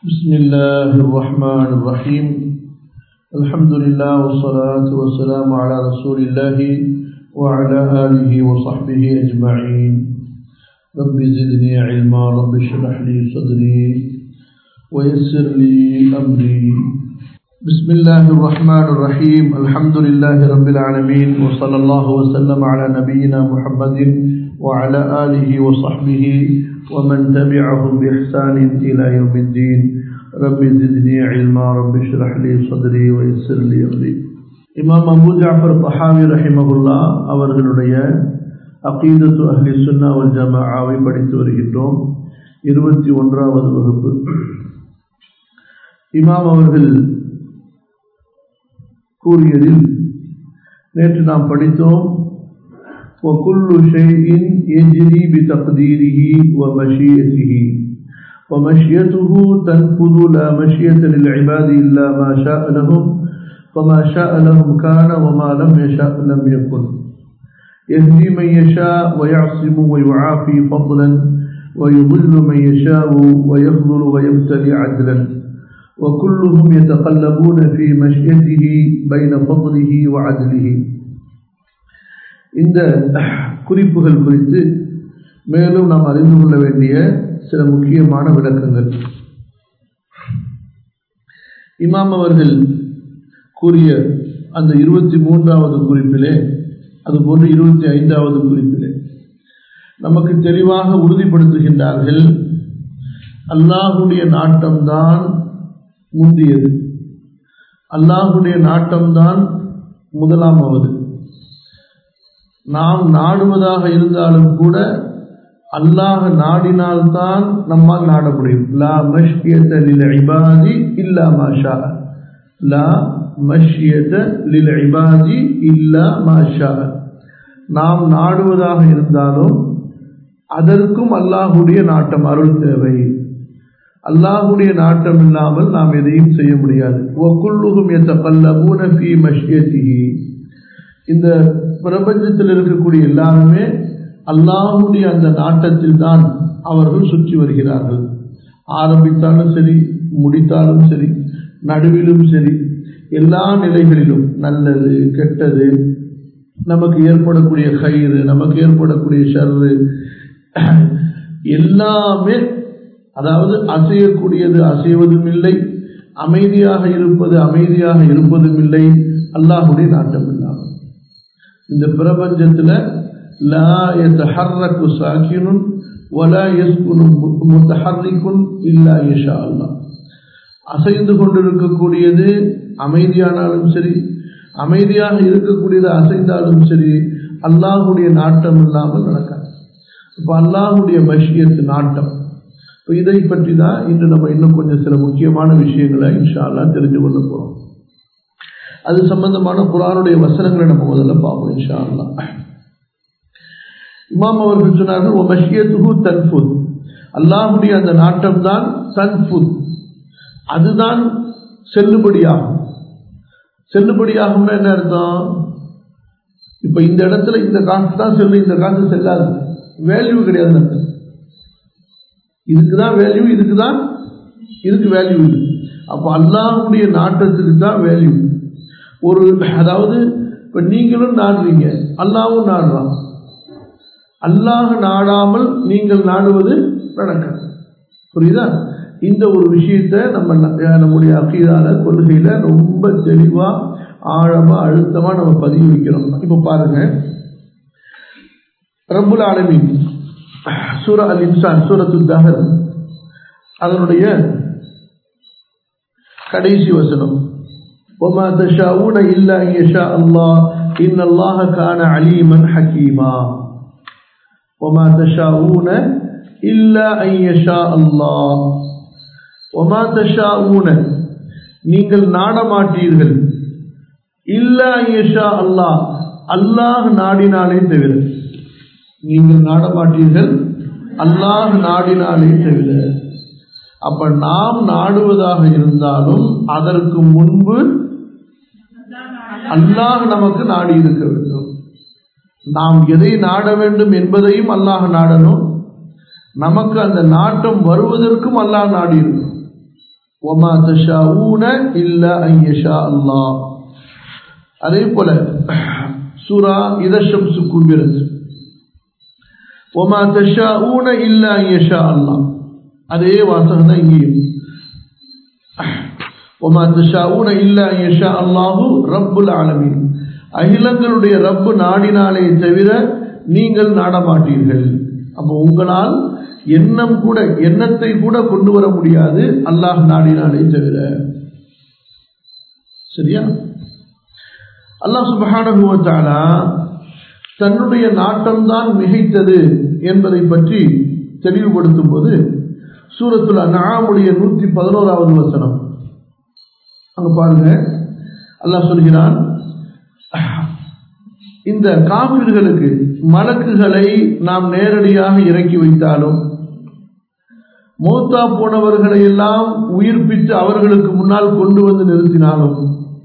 بسم الله الرحمن الرحيم الحمد لله والصلاة والسلام على رسول الله وعلى آله وصحبه أجمعين رب زدني علما رب اشرح لي صدري ويسر لي أمري بسم الله الرحمن الرحيم الحمد لله رب العالمين وصلى الله وسلم على نبينا محمد وعلى آله وصحبه ومن تبعهم بإحسان إلى يوم الدين رب زدني علما رب اشرح لي صدري ويسر لي أمري இமாம் அபு ஜாஃபர் பஹாவி ரஹிமகுல்லா அவர்களுடைய அகீதத்து அஹ்லி சுன்னா வல் ஜமாஆவை படித்து வருகின்றோம் இருபத்தி ஒன்றாவது வகுப்பு இமாம் அவர்கள் கூறியதில் நேற்று நாம் படித்தோம் وكل شيء يجري بتقديره ومشيئته ومشيئته تنفذ لا مشيئة للعباد إلا ما شاء لهم فما شاء لهم كان وما لم يشاء لم يكن يهدي من يشاء ويعصم ويعافي فضلا ويضل من يشاء ويفضل ويبتلي عدلا وكلهم يتقلبون في مشيئته بين فضله وعدله இந்த குறிப்புகள் குறித்து மேலும் நாம் அறிந்து கொள்ள வேண்டிய சில முக்கியமான விளக்கங்கள் இமாம் அவர்கள் கூறிய அந்த இருபத்தி மூன்றாவது குறிப்பிலே அதுபோன்று இருபத்தி ஐந்தாவது குறிப்பிலே நமக்கு தெளிவாக உறுதிப்படுத்துகின்றார்கள் அல்லாஹுடைய நாட்டம்தான் முந்தியது அல்லாஹுடைய நாட்டம்தான் முதலாமாவது நாம் நாடுவதாக இருந்தாலும் கூட அல்லாஹ் நாடினால்தான் நம்மால் நாட முடியும் லா மஷ்யத லில் இபாதி இல்லா மாஷா லா மஷ்யத லில் இபாதி இல்லா மாஷா நாம் நாடுவதாக இருந்தாலும் அதற்கும் அல்லாஹுடைய நாட்டம் அருள் தேவை அல்லாஹுடைய நாட்டம் இல்லாமல் நாம் எதையும் செய்ய முடியாது ஒக்குள்ளுகும் எத்தப்பல்லபூன ஃபி மஷ்யத்திஹி இந்த பிரபஞ்சத்தில் இருக்கக்கூடிய எல்லாருமே அல்லாஹுடைய அந்த நாட்டத்தில் தான் அவர்கள் சுற்றி வருகிறார்கள் ஆரம்பித்தாலும் சரி முடித்தாலும் சரி நடுவிலும் சரி எல்லா நிலைகளிலும் நல்லது கெட்டது நமக்கு ஏற்படக்கூடிய கயிறு நமக்கு ஏற்படக்கூடிய ஷர்ரு எல்லாமே அதாவது அசையக்கூடியது அசைவதும் இல்லை அமைதியாக இருப்பது அமைதியாக இருப்பதும் இல்லை அல்லாஹுடைய நாட்டம் இல்லாமல் இந்த பிரபஞ்சத்தில் லா எத்தஹர்ரக்கு சாக்கினும் வலா எஸ்குனும் முத்தஹர்ரிக்குன் இல்லா இஷா அல்லா அசைந்து கொண்டிருக்கக்கூடியது அமைதியானாலும் சரி அமைதியாக இருக்கக்கூடியது அசைந்தாலும் சரி அல்லாஹுடைய நாட்டம் இல்லாமல் நடக்காது இப்போ அல்லாஹுடைய மஷியத்து நாட்டம் இப்போ இதை பற்றி தான் இன்று நம்ம இன்னும் கொஞ்சம் சில முக்கியமான விஷயங்களை இன்ஷா அல்லா தெரிஞ்சு கொள்ள போகிறோம் அது சம்பந்தமான குரானுடைய வசனங்களை நம்ம முதல்ல பார்ப்போம் இன்ஷா அல்லா இமாம் அவர்கள் சொன்னார்கள் ஓ மஷியத்துகு தன்ஃபுத் அல்லாஹுடைய அந்த நாட்டம் தான் தன்ஃபுத் அதுதான் செல்லுபடியாகும் செல்லுபடியாகும்னா என்ன அர்த்தம் இப்ப இந்த இடத்துல இந்த காசு தான் செல்லு இந்த காசு செல்லாது வேல்யூ கிடையாது இதுக்கு தான் வேல்யூ இதுக்கு தான் இதுக்கு வேல்யூ இல்லை அப்போ அல்லாஹுடைய நாட்டத்துக்கு தான் வேல்யூ ஒரு அதாவது இப்போ நீங்களும் நாடுறீங்க அல்லாவும் நாடுறான் அல்லாஹ் நாடாமல் நீங்கள் நாடுவது நடக்காது புரியுதா இந்த ஒரு விஷயத்த நம்ம நம்முடைய அக்கீதால கொள்கையில ரொம்ப தெளிவா ஆழமா அழுத்தமா நம்ம பதிவு வைக்கிறோம் இப்ப பாருங்க ரப்புல் ஆலமின் சூர அல் இன்சான் சூரத்து தஹர் அதனுடைய கடைசி வசனம் وما تشاءون إلا أن يشاء الله إن الله كان عليما حكيما وما تشاءون إلا أن يشاء الله وما تشاءون நீங்கள் நாடமாட்டீர்கள் இல்லா ஐயஷா அல்லாஹ் அல்லாஹ் நாடினாலே தவிர நீங்கள் நாடமாட்டீர்கள் அல்லாஹ் நாடினாலே தவிர அப்ப நாம் நாடுவதாக இருந்தாலும் அதற்கு முன்பு அல்லாஹ் நமக்கு நாடி இருக்க வேண்டும் நாம் எதை நாட வேண்டும் என்பதையும் அல்லாஹ் நாடணும் நமக்கு அந்த நாட்டம் வருவதற்கும் அல்லாஹ் நாடி இருக்கும் وما تشاءون إلا أن يشاء الله அதே போல சூரா இத ஷம்சு குபிரத் وما تشاءون إلا أن يشاء الله அதே வாசகம் தான் இங்கேயும் وما تشاءون إلا أن يشاء الله رب العالمين அகிலங்களுடைய ரப்பு நாடினாலே தவிர நீங்கள் நாடமாட்டீர்கள் அப்போ உங்களால் எண்ணம் கூட எண்ணத்தை கூட கொண்டு வர முடியாது அல்லாஹ் நாடினாலே தவிர சரியா அல்லாஹ் சுபஹானுவத்தாலா தன்னுடைய நாட்டம்தான் மிகைத்தது என்பதை பற்றி தெளிவுபடுத்தும் போது சூரத்துல நாமுடைய நூற்றி பதினோராவது வசனம் அங்க பாருங்க அல்லாஹ் சொல்கிறான் இந்த காவிர்களுக்கு மலக்குகளை நாம் நேரடியாக இறக்கி வைத்தாலும் மூத்தா போனவர்களை எல்லாம் உயிர்ப்பித்து அவர்களுக்கு முன்னால் கொண்டு வந்து நிறுத்தினாலும்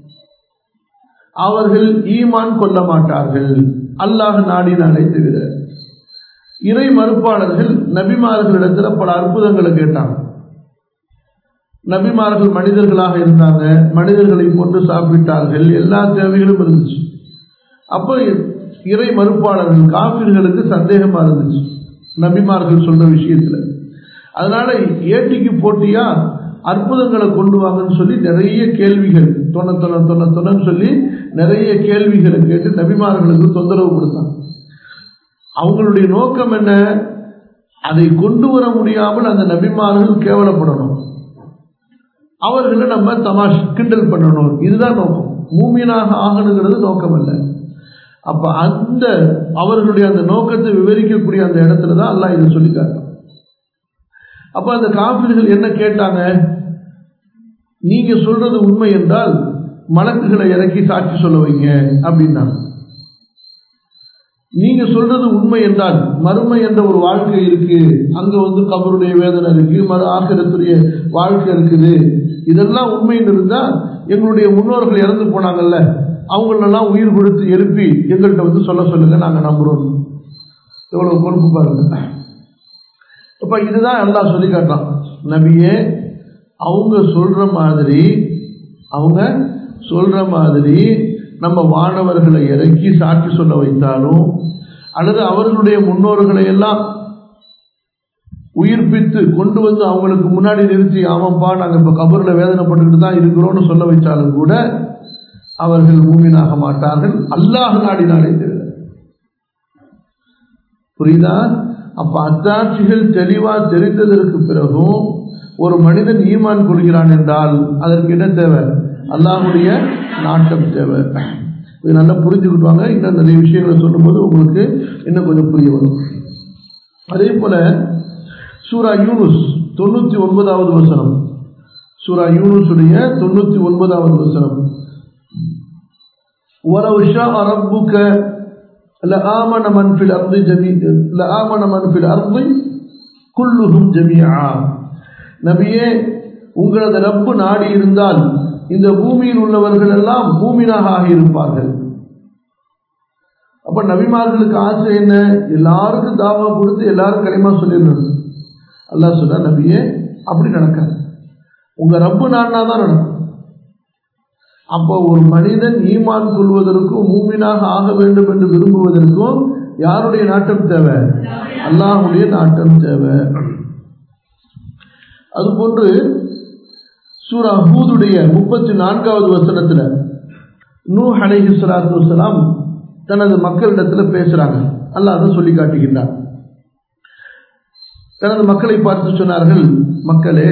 அவர்கள் ஈமான் கொள்ள மாட்டார்கள் அல்லாஹ் நாடினாலே தவிர இறை மறுப்பாளர்கள் நபிமார்களிடத்துல பல அற்புதங்களை கேட்டாங்க நபிமார்கள் மனிதர்களாக இருந்தாங்க மனிதர்களை கொண்டு சாப்பிட்டார்கள் எல்லா தேவைகளும் இருந்துச்சு அப்போ இறை மறுப்பாளர்கள் காப்பீர்களுக்கு சந்தேகமா இருந்துச்சு நபிமார்கள் சொல்ற விஷயத்துல அதனால ஏட்டிக்கு போட்டியா அற்புதங்களை கொண்டு வாங்கன்னு சொல்லி நிறைய கேள்விகள் தொண்ண தொண்ண தொண்ண தொண்ணன்னு சொல்லி நிறைய கேள்விகளை கேட்டு நபிமார்களுக்கு தொந்தரவு கொடுத்தாங்க அவங்களுடைய நோக்கம் என்ன அதை கொண்டு வர முடியாமல் அந்த நபிமார்கள் கேவலப்படணும் அவர்களை நம்ம தமாஷ் கிண்டல் பண்ணணும் இதுதான் நோக்கம் மூமியனாக ஆகணுங்கிறது நோக்கம் அல்ல அப்ப அந்த அவர்களுடைய அந்த நோக்கத்தை விவரிக்கக்கூடிய அந்த இடத்துல தான் அல்லாஹ் இதை சொல்லி காட்டும் அப்ப அந்த காப்பீடுகள் என்ன கேட்டாங்க நீங்க சொல்றது உண்மை என்றால் மலக்குகளை இறக்கி சாட்சி சொல்ல வைங்க அப்படின்னா நீங்க சொல்றது உண்மை என்றால் மறுமை என்ற ஒரு வாழ்க்கை இருக்கு அங்க வந்து கபருடைய வேதனை இருக்கு மறு ஆக்கிரத்துடைய வாழ்க்கை இருக்குது இதெல்லாம் உண்மைன்னு இருந்தா எங்களுடைய முன்னோர்கள் இறந்து போனாங்கல்ல அவங்களெல்லாம் உயிர் கொடுத்து எழுப்பி எங்கள்கிட்ட வந்து சொல்ல சொல்லுங்க நாங்க நம்புறோம் எவ்வளவு பொறுப்பு பாருங்க அப்ப இதுதான் எல்லாம் சொல்லி காட்டான் நபியே அவங்க சொல்ற மாதிரி அவங்க சொல்ற மாதிரி நம்ம வானவர்களை இறக்கி சாட்சி சொல்ல வைத்தாலும் அல்லது அவர்களுடைய முன்னோர்களை எல்லாம் உயிர்ப்பித்து கொண்டு வந்து அவங்களுக்கு முன்னாடி நிறுத்தி ஆமாப்பா நாங்கள் இப்போ கபரில் வேதனைப்பட்டுக்கிட்டு தான் இருக்கிறோம்னு சொல்ல வைத்தாலும் கூட அவர்கள் மூமினாக மாட்டார்கள் அல்லாஹ் நாடினாலே தவிர புரியுதா அப்ப அத்தாட்சிகள் தெளிவா தெரிந்ததற்கு பிறகும் ஒரு மனிதன் ஈமான் கொள்கிறான் என்றால் அதற்கு என்ன தேவை அல்லாஹுடைய நாட்டம் தேவை இது நல்லா புரிஞ்சுக்கிட்டுவாங்க இன்னும் நிறைய விஷயங்களை சொல்லும்போது உங்களுக்கு இன்னும் கொஞ்சம் புரிய வரும் அதே போல சூரா யூனுஸ் தொண்ணூத்தி ஒன்பதாவது வசனம் சூரா யூனுஸுடைய தொண்ணூத்தி ஒன்பதாவது வசனம் ولو شاء ربك لآمن من في الأرض جميعا لآمن من في الأرض كلهم جميعا நபியே உங்களது ரப்பு நாடி இருந்தால் இந்த பூமியில் உள்ளவர்கள் எல்லாம் பூமினாக ஆகியிருப்பார்கள் அப்ப நபிமார்களுக்கு ஆசை என்ன எல்லாருக்கும் தாவா கொடுத்து எல்லாரும் களிமா சொல்லிடுறது அல்லாஹ் சொன்னா நபியே அப்படி நடக்காது உங்க ரப்பு நாடினா தான் நடக்கும் அப்போ ஒரு மனிதன் ஈமான் கொள்வதற்கும் மூமினாக ஆக வேண்டும் என்று விரும்புவதற்கும் யாருடைய நாட்டம் தேவை அல்லாஹுடைய நாட்டம் தேவை அதுபோன்று சூரா ஹூதுடைய முப்பத்தி நான்காவது வசனத்துல நூ அலைஹி சலாத்து வசலாம் தனது மக்களிடத்துல பேசுறாங்க அல்லாஹ் அதை சொல்லி காட்டுகின்றார் தனது மக்களை பார்த்து சொன்னார்கள் மக்களே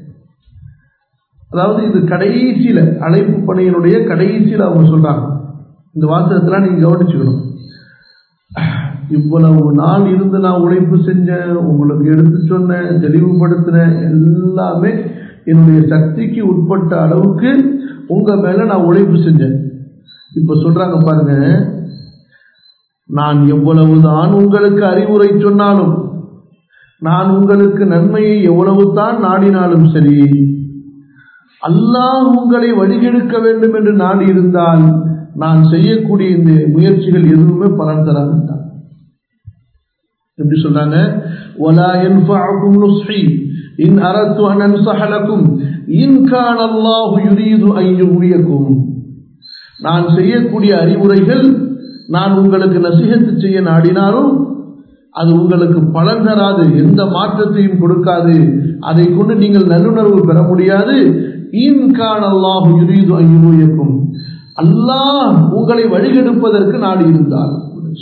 அதாவது இது கடைசியில அழைப்பு பணியினுடைய கடைசியில அவங்க சொல்றாங்க இந்த வாசகத்தெல்லாம் நீங்க கவனிச்சுக்கணும் இவ்வளவு நாள் இருந்து நான் உழைப்பு செஞ்சேன் உங்களுக்கு எடுத்து சொன்னேன் தெளிவுபடுத்தினேன் எல்லாமே என்னுடைய சக்திக்கு உட்பட்ட அளவுக்கு உங்க மேல நான் உழைப்பு செஞ்சேன் இப்ப சொல்றாங்க பாருங்க நான் எவ்வளவுதான் உங்களுக்கு அறிவுரை சொன்னாலும் நான் உங்களுக்கு நன்மையை எவ்வளவு தான் நாடினாலும் சரி அல்லாஹ் உங்களை வழிகெடுக்க வேண்டும் என்று நாடி இருந்தால் நான் செய்யக்கூடிய இந்த முயற்சிகள் எதுவுமே பலன் தராதுட்டான் எப்படி சொல்றாங்க ولا ينفعكم نصحي இன் அரத்து அன் அன்சஹலக்கும் இன் கான் அல்லாஹு யுரீது அன் யுரியக்கும் நான் செய்யக்கூடிய அறிவுரைகள் நான் உங்களுக்கு நசிகத்து செய்ய நாடினாலும் அது உங்களுக்கு பலன் தராது எந்த மாற்றத்தையும் கொடுக்காது அதை கொண்டு நீங்கள் நல்லுணர்வு பெற முடியாது இன்கான் அல்லாஹ் யுரீது ஐயுக்கும் அல்லாஹ் உங்களை வழிகெடுப்பதற்கு நாடி இருந்தால்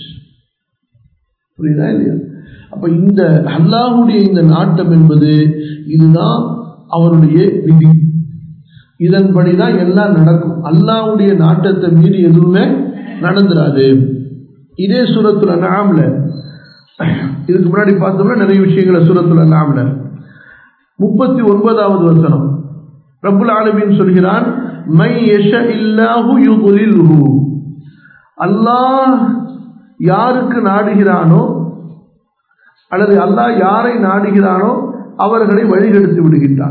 புரியுதா இல்லையா அப்ப இந்த அல்லாஹுடைய இந்த நாட்டம் என்பது இதுதான் அவருடைய விதி இதன்படிதான் எல்லாம் நடக்கும் அல்லாஹுடைய நாட்டத்தை மீறி எதுவுமே நடந்துராது இதே சூரத்துல நாமல இதுக்கு முன்னாடி பார்த்தோம்னா நிறைய விஷயங்களை சூரத்துல நாமல முப்பத்தி ஒன்பதாவது வசனம் ரப்புல் ஆலமீன் சொல்கிறான் மை யஷ இல்லாஹு யுதுலில்ஹு அல்லாஹ் யாருக்கு நாடுகிறானோ அல்லது அல்லாஹ் யாரை நாடுகிறானோ அவர்களை வழிகெடுத்து விடுகின்றான்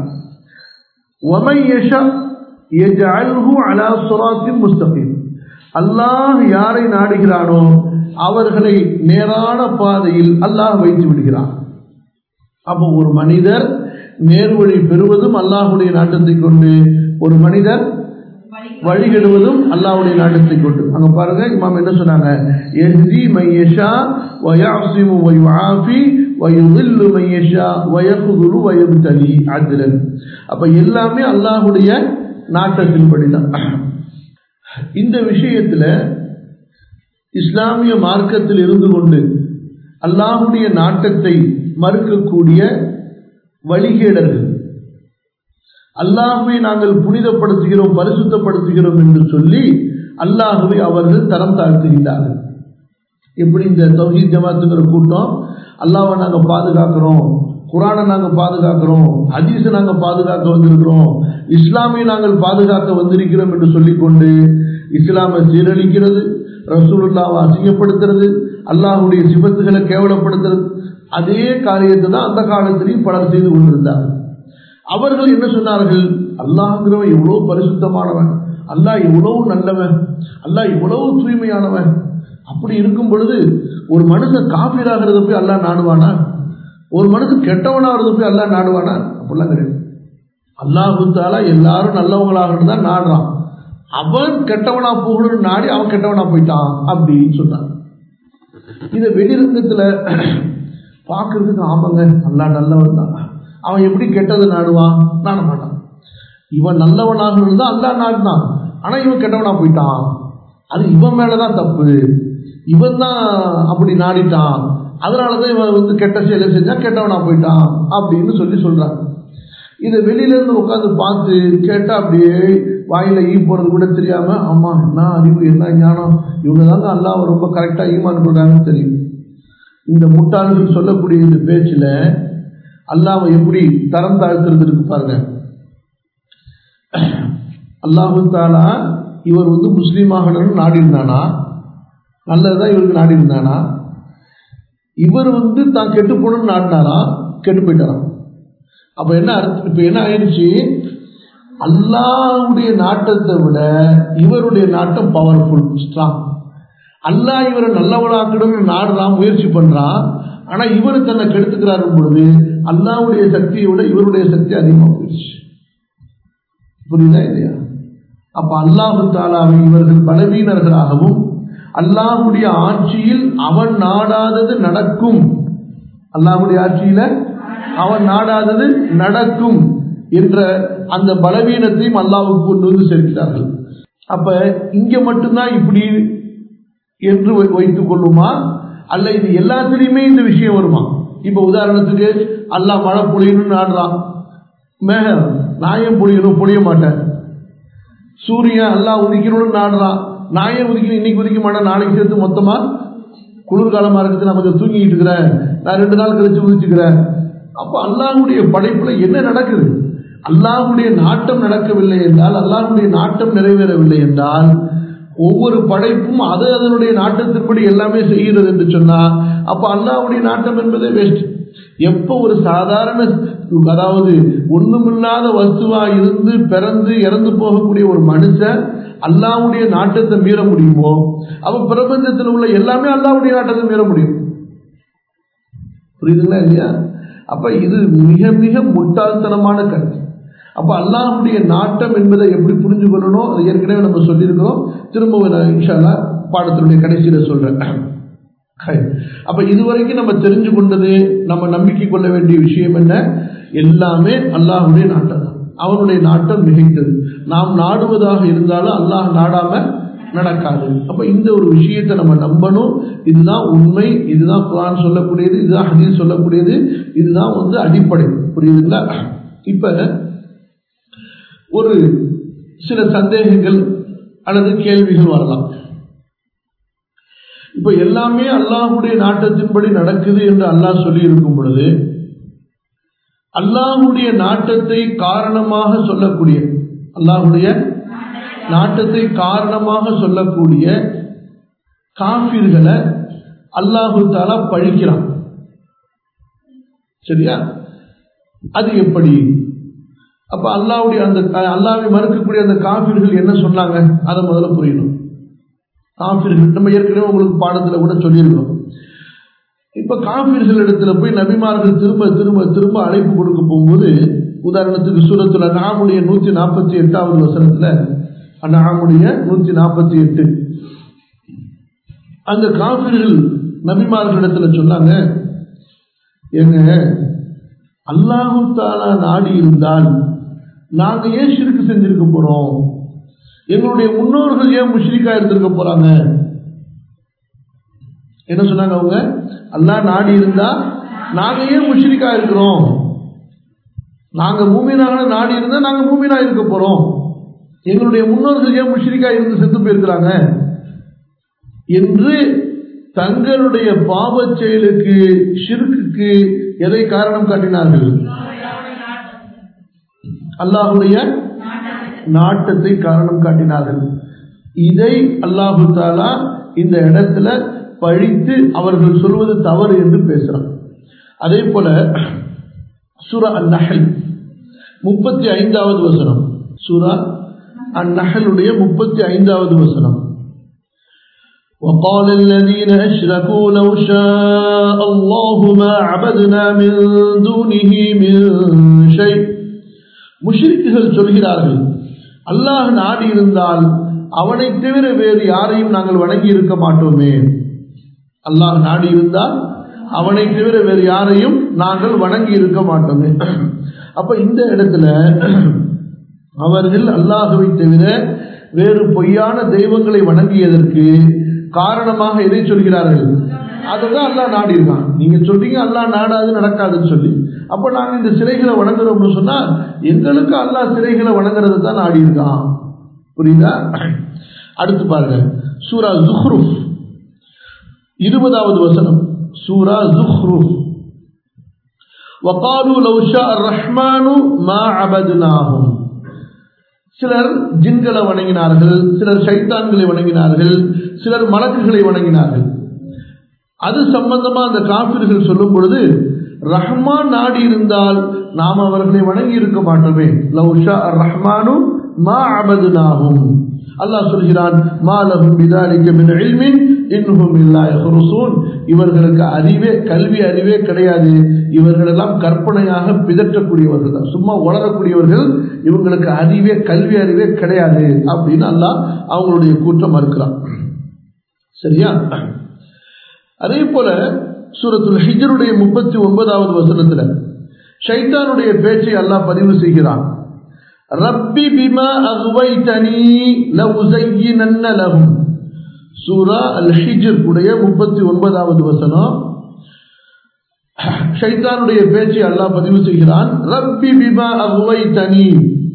ومن يشاء يجعله على صراط مستقيم அல்லாஹ் யாரை நாடுகிறானோ அவர்களை நேரான பாதையில் அல்லாஹ் வைத்து விடுகிறான் அப்போ ஒரு மனிதர் நேர்வழி பெறுவதும் அல்லாஹுடைய நாட்டத்தை கொண்டு ஒரு மனிதர் வழிகெடுவதும் அல்லாஹுடைய நாட்டத்தை கொண்டு அங்க பாருங்க இமாம் என்ன சொன்னாங்க எஹ்தி மையஷா வயாசிமு வயுஆஃபி வயுதில்லு மையஷா வயகுதுரு வயபுதலி அத்ரன் அப்ப எல்லாமே அல்லாஹுடைய நாட்டத்தின்படி தான் இந்த விஷயத்துல இஸ்லாமிய மார்க்கத்தில் இருந்து கொண்டு அல்லாஹுடைய நாட்டத்தை மறுக்கக்கூடிய வழிகேடர்கள் அல்லாஹுவை நாங்கள் புனிதப்படுத்துகிறோம் பரிசுத்தப்படுத்துகிறோம் என்று சொல்லி அல்லாஹுவை அவர்கள் தரம் தாழ்த்துகிறார்கள் எப்படி இந்த தௌஹீத் ஜமாத்துங்கிற கூட்டம் அல்லாவை நாங்கள் பாதுகாக்கிறோம் குரானை நாங்கள் பாதுகாக்கிறோம் ஹதீஸை நாங்கள் பாதுகாக்க வந்திருக்கிறோம் இஸ்லாமை நாங்கள் பாதுகாக்க வந்திருக்கிறோம் என்று சொல்லிக்கொண்டு இஸ்லாமை சீரழிக்கிறது ரசூலுல்லாவை அசிங்கப்படுத்துறது அல்லாஹுடைய சிபத்துகளை கேவலப்படுத்துறது அதே காரியத்தை தான் அந்த காலத்திலையும் பலர் செய்து கொண்டிருந்தார்கள் அவர்கள் என்ன சொன்னார்கள் அல்லாஹ்ங்கிறவன் எவ்வளவு பரிசுத்தமானவன் அல்லாஹ் எவ்வளவு நல்லவன் அல்லாஹ் இவ்வளவு தூய்மையானவன் அப்படி இருக்கும் பொழுது ஒரு மனுஷன் காப்பீராகிறத போய் அல்லாஹ் நாடுவானா ஒரு மனுஷன் கெட்டவனாகிறது போய் அல்லாஹ் நாடுவானா அப்படிலாம் கிடையாது அல்லாஹு தாலா எல்லாரும் நல்லவங்களாக தான் நாடுறான் அவன் கெட்டவனா போகணும்னு நாடி அவன் கெட்டவனா போயிட்டான் அப்படின்னு சொன்னான் இதை வெளிரங்கத்துல பார்க்கறதுக்கு ஆமாங்க அல்லா நல்லவன் தான் அவன் எப்படி கெட்டது நாடுவான் நாட மாட்டான் இவன் நல்லவனாக இருந்தா அல்லா நாடினான் ஆனா இவன் கெட்டவனா போயிட்டான் அது இவன் மேலதான் தப்பு இவன் தான் அப்படி நாடிட்டான் அதனாலதான் இவன் வந்து கெட்ட செயலை செஞ்சா கெட்டவனா போயிட்டான் அப்படின்னு சொல்லி சொல்றான் இதை வெளியில இருந்து உட்காந்து பார்த்து கேட்டா அப்படியே வாயில ஈ போறது கூட தெரியாம ஆமா என்ன அறிவு என்ன ஞானம் இவங்க தாங்க அல்லாஹ் ரொம்ப கரெக்டா ஈமான் கொள்றாங்கன்னு தெரியும் இந்த முட்டாள்கள் சொல்லக்கூடிய இந்த பேச்சுல அல்லாவை எப்படி தரம் தாழ்த்துறது இருக்கு பாருங்க அல்லாஹு தாலா இவர் வந்து முஸ்லீம் ஆகணும்னு நாடி இருந்தானா நல்லதுதான் இவருக்கு நாடி இருந்தானா இவர் வந்து தான் கெட்டு போகணும்னு நாடினாரா கெட்டு போயிட்டாராம் அப்ப என்ன அர்த்தம் இப்ப என்ன ஆயிடுச்சு அல்லாவுடைய நாட்டத்தை விட இவருடைய நாட்டம் பவர்ஃபுல் ஸ்ட்ராங் அல்லாஹ் இவரை நல்லவளாக்கணும்னு நாடுறான் முயற்சி பண்றான் ஆனா இவர் தன்னை கெடுத்துக்கிறாரு பொழுது அல்லாவுடைய சக்தியை விட இவருடைய சக்தி அதிகமாக போயிடுச்சு புரியுதா இல்லையா அப்ப அல்லாஹு தாலாவை இவர்கள் பலவீனர்களாகவும் அல்லாஹுடைய ஆட்சியில் அவன் நாடாதது நடக்கும் அல்லாஹுடைய ஆட்சியில அவன் நாடாதது நடக்கும் என்ற அந்த பலவீனத்தையும் அல்லாவுக்கு கொண்டு வந்து சேர்க்கிறார்கள் அப்ப இங்க மட்டும்தான் இப்படி என்று வைத்துக் கொள்ளுமா அல்ல இது எல்லாத்திலையுமே இந்த விஷயம் வருமா இப்ப உதாரணத்துக்கு அல்லாஹ் மழை பொழியணும்னு நாடுறான் மேகம் நான் ஏன் பொழியணும் பொழிய மாட்டேன் சூரியன் அல்லாஹ் உதிக்கணும்னு நாடுறான் நான் ஏன் உதிக்கணும் இன்னைக்கு உதிக்க மாட்டேன் நாளைக்கு சேர்த்து மொத்தமா குளிர்காலமா இருக்குது நான் கொஞ்சம் தூங்கிட்டு இருக்கிறேன் நான் ரெண்டு நாள் கழிச்சு உதிச்சுக்கிறேன் அப்ப அல்லாஹுடைய படைப்புல என்ன நடக்குது அல்லாஹுடைய நாட்டம் நடக்கவில்லை என்றால் அல்லாஹுடைய நாட்டம் நிறைவேறவில்லை என்றால் ஒவ்வொரு படைப்பும் அது அதனுடைய நாட்டத்தின்படி எல்லாமே செய்கிறது என்று சொன்னா அப்ப அல்லாஹுடைய நாட்டம் என்பதே வேஸ்ட் எப்போ ஒரு சாதாரண அதாவது ஒண்ணுமில்லாத வஸ்துவா இருந்து பிறந்து இறந்து போகக்கூடிய ஒரு மனுஷன் அல்லாவுடைய நாட்டத்தை மீற முடியுமோ அவ பிரபஞ்சத்தில் உள்ள எல்லாமே அல்லாவுடைய நாட்டத்தை மீற முடியும் புரியுதுங்களா இல்லையா அப்ப இது மிக மிக முட்டாள்தனமான கருத்து அப்ப அல்லாஹுடைய நாட்டம் என்பதை எப்படி புரிஞ்சு கொள்ளணும் அது ஏற்கனவே நம்ம சொல்லியிருக்கோம் திரும்ப நான் இன்ஷால்லா பாடத்தினுடைய கடைசியில சொல்றேன் அப்ப இதுவரைக்கும் நம்ம தெரிஞ்சு கொண்டது நம்ம நம்பிக்கை கொள்ள வேண்டிய விஷயம் என்ன எல்லாமே அல்லாஹுடைய நாட்டம் தான் அவனுடைய நாட்டம் மிகைத்தது நாம் நாடுவதாக இருந்தாலும் அல்லாஹ் நாடாம நடக்காது அப்ப இந்த ஒரு விஷயத்தை நம்ம நம்பணும் இதுதான் உண்மை இதுதான் குரான் சொல்லக்கூடியது இதுதான் ஹதீஸ் சொல்லக்கூடியது இதுதான் வந்து அடிப்படை புரியுதுங்களா இப்ப ஒரு சில சந்தேகங்கள் அல்லது கேள்விகள் வரலாம் இப்ப எல்லாமே அல்லாஹுடைய நாட்டத்தின்படி நடக்குது என்று அல்லாஹ் சொல்லி இருக்கும் பொழுது அல்லாஹுடைய நாட்டத்தை காரணமாக சொல்லக்கூடிய அல்லாஹுடைய நாட்டத்தை காரணமாக சொல்லக்கூடிய காஃபிர்களை அல்லாஹு தாலா பழிக்கிறான் சரியா அது எப்படி அப்ப அல்லாவுடைய அந்த அல்லாவை மறுக்கக்கூடிய அந்த காஃபிர்கள் என்ன சொன்னாங்க அதை முதல்ல புரியணும் காஃபிர்கள் நம்ம ஏற்கனவே உங்களுக்கு பாடத்துல கூட சொல்லியிருக்கோம் இப்ப காஃபிர்கள் இடத்துல போய் நபிமார்கள் திரும்ப திரும்ப திரும்ப அழைப்பு கொடுக்க போகும்போது உதாரணத்துக்கு சூரத்துல நாமுடைய நூத்தி நாற்பத்தி எட்டாவது வசனத்துல நாமுடைய நூத்தி நாற்பத்தி எட்டு அந்த காபிர்கள் நபிமார்களிடத்துல சொன்னாங்க எங்க அல்லாஹு தாலா நாடி இருந்தால் நாங்க ஏன் சிறுக்கு செஞ்சிருக்க போறோம் எங்களுடைய முன்னோர்கள் ஏன் முஷ்ரிக்கா இருந்திருக்க போறாங்க என்ன சொன்னாங்க அவங்க அல்லாஹ் நாடி இருந்தா நாங்க ஏன் முஷ்ரிக்கா இருக்கிறோம் நாங்க மூமினாக நாடி இருந்தா நாங்க மூமினா இருக்க போறோம் எங்களுடைய முன்னோர்கள் ஏன் முஷ்ரிக்கா இருந்து செத்து போயிருக்கிறாங்க என்று தங்களுடைய பாவச் செயலுக்கு ஷிர்குக்கு எதை காரணம் காட்டினார்கள் அல்லாஹுடைய நாட்டத்தை காரணம் காட்டினார்கள் இதை அல்லாஹு தாலா இந்த இடத்துல பழித்து அவர்கள் சொல்வது தவறு என்று பேசுறான் அதே போல சூரா அந்நஹல் முப்பத்தி ஐந்தாவது வசனம் சூரா அந்நஹலுடைய முப்பத்தி ஐந்தாவது வசனம் وقال الذين أشركوا لو شاء الله ما عبدنا من دونه من شيء முஷ்ரிக்குகள் சொல்கிறார்கள் அல்லாஹ் நாடி இருந்தால் அவனை தவிர வேறு யாரையும் நாங்கள் வணங்கி இருக்க மாட்டோமே அல்லாஹ் நாடி இருந்தால் அவனை தவிர வேறு யாரையும் நாங்கள் வணங்கி இருக்க மாட்டோமே அப்ப இந்த இடத்துல அவர்கள் அல்லாஹுவை தவிர வேறு பொய்யான தெய்வங்களை வணங்கியதற்கு காரணமாக எதை சொல்கிறார்கள் அதுதான் அல்லாஹ் நாடி இருக்கான் நீங்க சொல்றீங்க அல்லாஹ் நாடாது நடக்காதுன்னு சொல்லி அப்ப நாங்க இந்த சிலைகளை வணங்குறோம்னு சொன்னா எங்களுக்கு அல்லாஹ் சிலைகளை வணங்குறது தான் நாடி இருக்கான் புரியுதா அடுத்து பாருங்க சூரா ஜுஹ்ருஃப் இருபதாவது வசனம் சூரா ஜுஹ்ருஃப் وقالوا لو شاء الرحمن ما عبدناهم சிலர் ஜின்களை வணங்கினார்கள் சிலர் சைத்தான்களை வணங்கினார்கள் சிலர் மலக்குகளை வணங்கினார்கள் அது சம்பந்தமா அந்த காப்பிர்கள் சொல்லும் பொழுது ரஹ்மான் நாடி இருந்தால் நாம் அவர்களை வணங்கி இருக்க மாட்டோமே லவ்ஷா ரஹ்மானு மா அபதுனாகும் அல்லாஹ் சொல்கிறான் மாலஹும் பிதாலிக்க மின் இல்மின் இன்னும் இல்லா யஹ்ருசூன் இவர்களுக்கு அறிவே கல்வி அறிவே கிடையாது இவர்களெல்லாம் கற்பனையாக பிதற்றக்கூடியவர்கள் தான் சும்மா உளரக்கூடியவர்கள் இவங்களுக்கு அறிவே கல்வி அறிவே கிடையாது அப்படின்னு அல்லாஹ் அவங்களுடைய கூற்றம் மறுக்கிறான் சரியா அதே போல சூரத்துல் ஹிஜருடைய முப்பத்தி ஒன்பதாவது வசனத்துல ஷைத்தானுடைய பேச்சை அல்லாஹ் பதிவு செய்கிறான் ரப்பி பிமா அகுவைத்தனி லஉஸையினன்ன லஹும் சூரா அல் ஹிஜர் உடைய முப்பத்தி ஒன்பதாவது வசனம் ஷைத்தானுடைய பேச்சை அல்லாஹ் பதிவு செய்கிறான் ரப்பி பிமா அகுவைத்தனி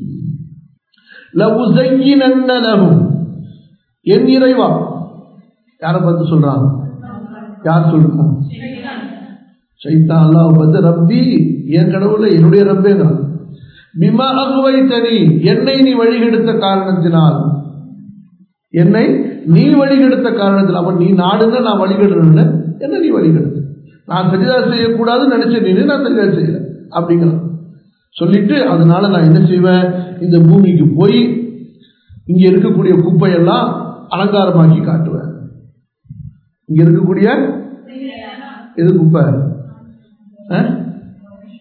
லஉஸையினன்ன லஹும் என் இறைவா யாரை பார்த்து சொல்றான் யார் சொல்றான் சைத்தான் அல்லாஹ் பார்த்து ரப்பி என் கடவுள என்னுடைய ரப்பேங்கிறான் பிமா அகுவை தனி என்னை நீ வழிகெடுத்த காரணத்தினால் என்னை நீ வழிகெடுத்த காரணத்தில் அப்ப நீ நாடுங்க நான் வழிகெடுறேன்னு என்ன நீ வழிகெடுத்த நான் சரிதா செய்யக்கூடாதுன்னு நினைச்ச நீ நான் சரிதா செய்யல அப்படிங்கிறான் சொல்லிட்டு அதனால நான் என்ன செய்வேன் இந்த பூமிக்கு போய் இங்க இருக்கக்கூடிய குப்பையெல்லாம் அலங்காரமாக்கி காட்டுவேன் இங்க இருக்கக்கூடிய எது குப்பை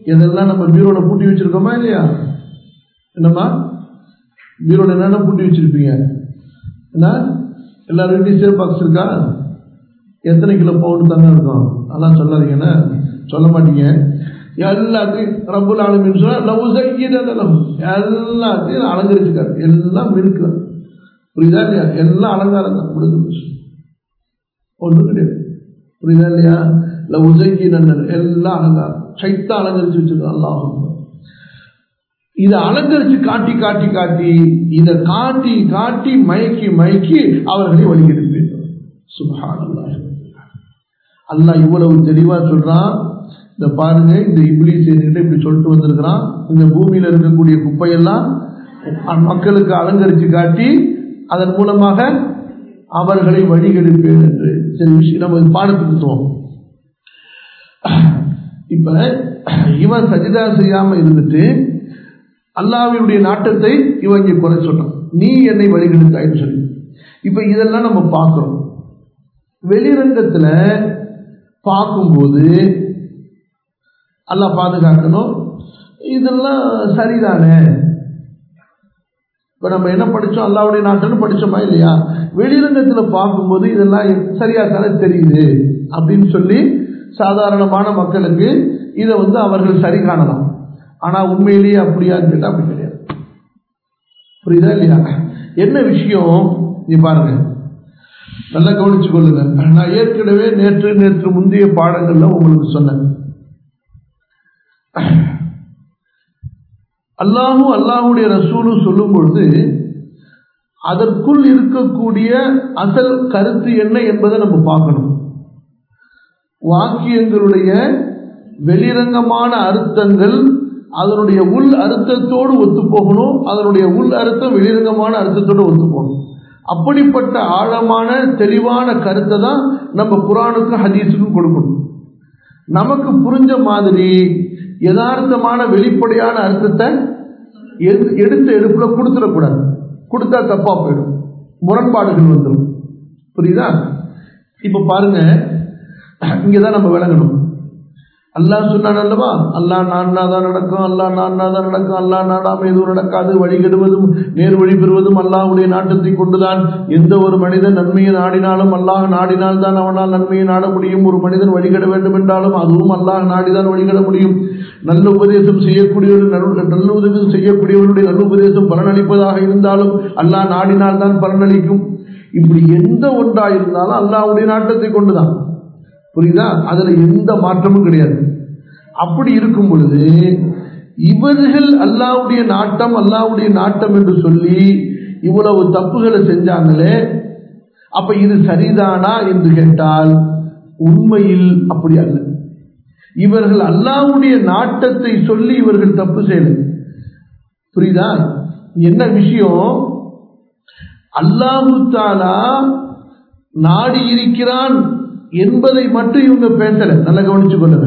எதெல்லாம் நம்ம பீரோட பூட்டி வச்சிருக்கோமா இல்லையா என்னம்மா பீரோட என்னென்ன பூட்டி வச்சிருப்பீங்க என்ன எல்லார் வீட்டையும் சேவ் பாக்ஸ் இருக்கா எத்தனை கிலோ பவுன் தங்கம் இருக்கும் அதெல்லாம் சொல்லாதீங்கண்ணா சொல்ல மாட்டீங்க எல்லாத்தையும் ரப்புல் ஆலமின்னு சொன்னா லவ் சைக்கிரம் எல்லாத்தையும் அலங்கரிச்சுக்காரு எல்லாம் இருக்கு புரியுதா இல்லையா எல்லாம் அலங்காரம் தான் முடிஞ்சு ஒன்றும் கிடையாது புரியுதா இல்லையா லவ் சைக்கிரம் எல்லாம் அலங்காரம் சைத்தா அலங்கரிச்சு வச்சிருக்கான் அல்லாஹும் இதை அலங்கரிச்சு காட்டி காட்டி காட்டி இதை காட்டி காட்டி மயக்கி மயக்கி அவர்களை வழிகெடுப்பீர்கள் சுபஹானல்லாஹ் அல்லாஹ் இவ்வளவு தெளிவா சொல்றான் இந்த பாருங்க இந்த இப்ளீஸ் என்கிட்ட இப்படி சொல்லிட்டு வந்திருக்கிறான் இந்த பூமியில இருக்கக்கூடிய குப்பையெல்லாம் மக்களுக்கு அலங்கரிச்சு காட்டி அதன் மூலமாக அவர்களை வழிகெடுப்பேன் என்று சரி விஷயம் நம்ம பாடத்துக்கு போவோம் இப்ப இவன் சஜிதா செய்யாம இருந்துட்டு அல்லாவினுடைய நாட்டத்தை இவன் இங்கே குறை சொன்னான் நீ என்னை வழிகெடுத்தாயின்னு சொல்லி இப்ப இதெல்லாம் நம்ம பார்க்கிறோம் வெளிரங்கத்துல பார்க்கும்போது எல்லாம் பாதுகாக்கணும் இதெல்லாம் சரிதானே இப்ப நம்ம என்ன படிச்சோம் அல்லாவுடைய நாட்டுன்னு படிச்சோமா இல்லையா வெளிரங்கத்துல பார்க்கும்போது இதெல்லாம் சரியா தானே தெரியுது அப்படின்னு சொல்லி சாதாரணமான மக்களுக்கு இதை வந்து அவர்கள் சரி காணலாம் ஆனா உண்மையிலேயே அப்படியான்னு கேட்டா அப்படி கிடையாது புரியுதா இல்லையா என்ன விஷயம் நீ பாருங்க நல்லா கவனிச்சு கொள்ளுங்க நான் ஏற்கனவே நேற்று நேற்று முந்தைய பாடங்கள்ல உங்களுக்கு சொன்னேன் அல்லாஹும் அல்லாஹுடைய ரசூலும் சொல்லும் பொழுது அதற்குள் இருக்கக்கூடிய அசல் கருத்து என்ன என்பதை நம்ம பார்க்கணும் வாக்கியங்களுடைய வெளிரங்கமான அர்த்தங்கள் அதனுடைய உள் அர்த்தத்தோடு ஒத்து போகணும் அதனுடைய உள் அர்த்தம் வெளிரங்கமான அர்த்தத்தோடு ஒத்து போகணும் அப்படிப்பட்ட ஆழமான தெளிவான கருத்தை தான் நம்ம குரானுக்கும் ஹதீஸுக்கும் கொடுக்கணும் நமக்கு புரிஞ்ச மாதிரி யதார்த்தமான வெளிப்படையான அர்த்தத்தை எடுத்த எடுப்புல கொடுத்துடக்கூடாது கொடுத்தா தப்பா போயிடும் முரண்பாடுகள் வந்துடும் புரியுதா இப்ப பாருங்க இங்கதான் நம்ம விளங்கணும் அல்லாஹ் சொன்னான் அல்லவா அல்லா நான்னா தான் நடக்கும் அல்லா நான்னா தான் நடக்கும் அல்லா நாடாம எதுவும் நடக்காது வழிகெடுவதும் நேர் வழி பெறுவதும் அல்லாஹுடைய நாட்டத்தை கொண்டுதான் எந்த ஒரு மனிதன் நன்மையை நாடினாலும் அல்லாஹ் நாடினால் தான் அவனால் நன்மையை நாட முடியும் ஒரு மனிதன் வழிகட வேண்டும் என்றாலும் அதுவும் அல்லாஹ் நாடிதான் வழிகட முடியும் நல்ல உபதேசம் செய்யக்கூடியவர்கள் நல்ல உதவி செய்யக்கூடியவர்களுடைய நல்ல உபதேசம் பலனளிப்பதாக இருந்தாலும் அல்லாஹ் நாடினால் தான் பலனளிக்கும் இப்படி எந்த ஒன்றா இருந்தாலும் அல்லாஹுடைய நாட்டத்தை கொண்டுதான் புரியுதா அதுல எந்த மாற்றமும் கிடையாது அப்படி இருக்கும் பொழுது இவர்கள் அல்லாவுடைய நாட்டம் அல்லாவுடைய நாட்டம் என்று சொல்லி இவ்வளவு தப்புகளை செஞ்சாங்களே அப்ப இது சரிதானா என்று கேட்டால் உண்மையில் அப்படி அல்ல இவர்கள் அல்லாவுடைய நாட்டத்தை சொல்லி இவர்கள் தப்பு செய்யல புரியுதா என்ன விஷயம் அல்லாஹு தாலா நாடி இருக்கிறான் என்பதை மட்டும் இவங்க பேசல நல்லா கவனிச்சு கொள்ளுங்க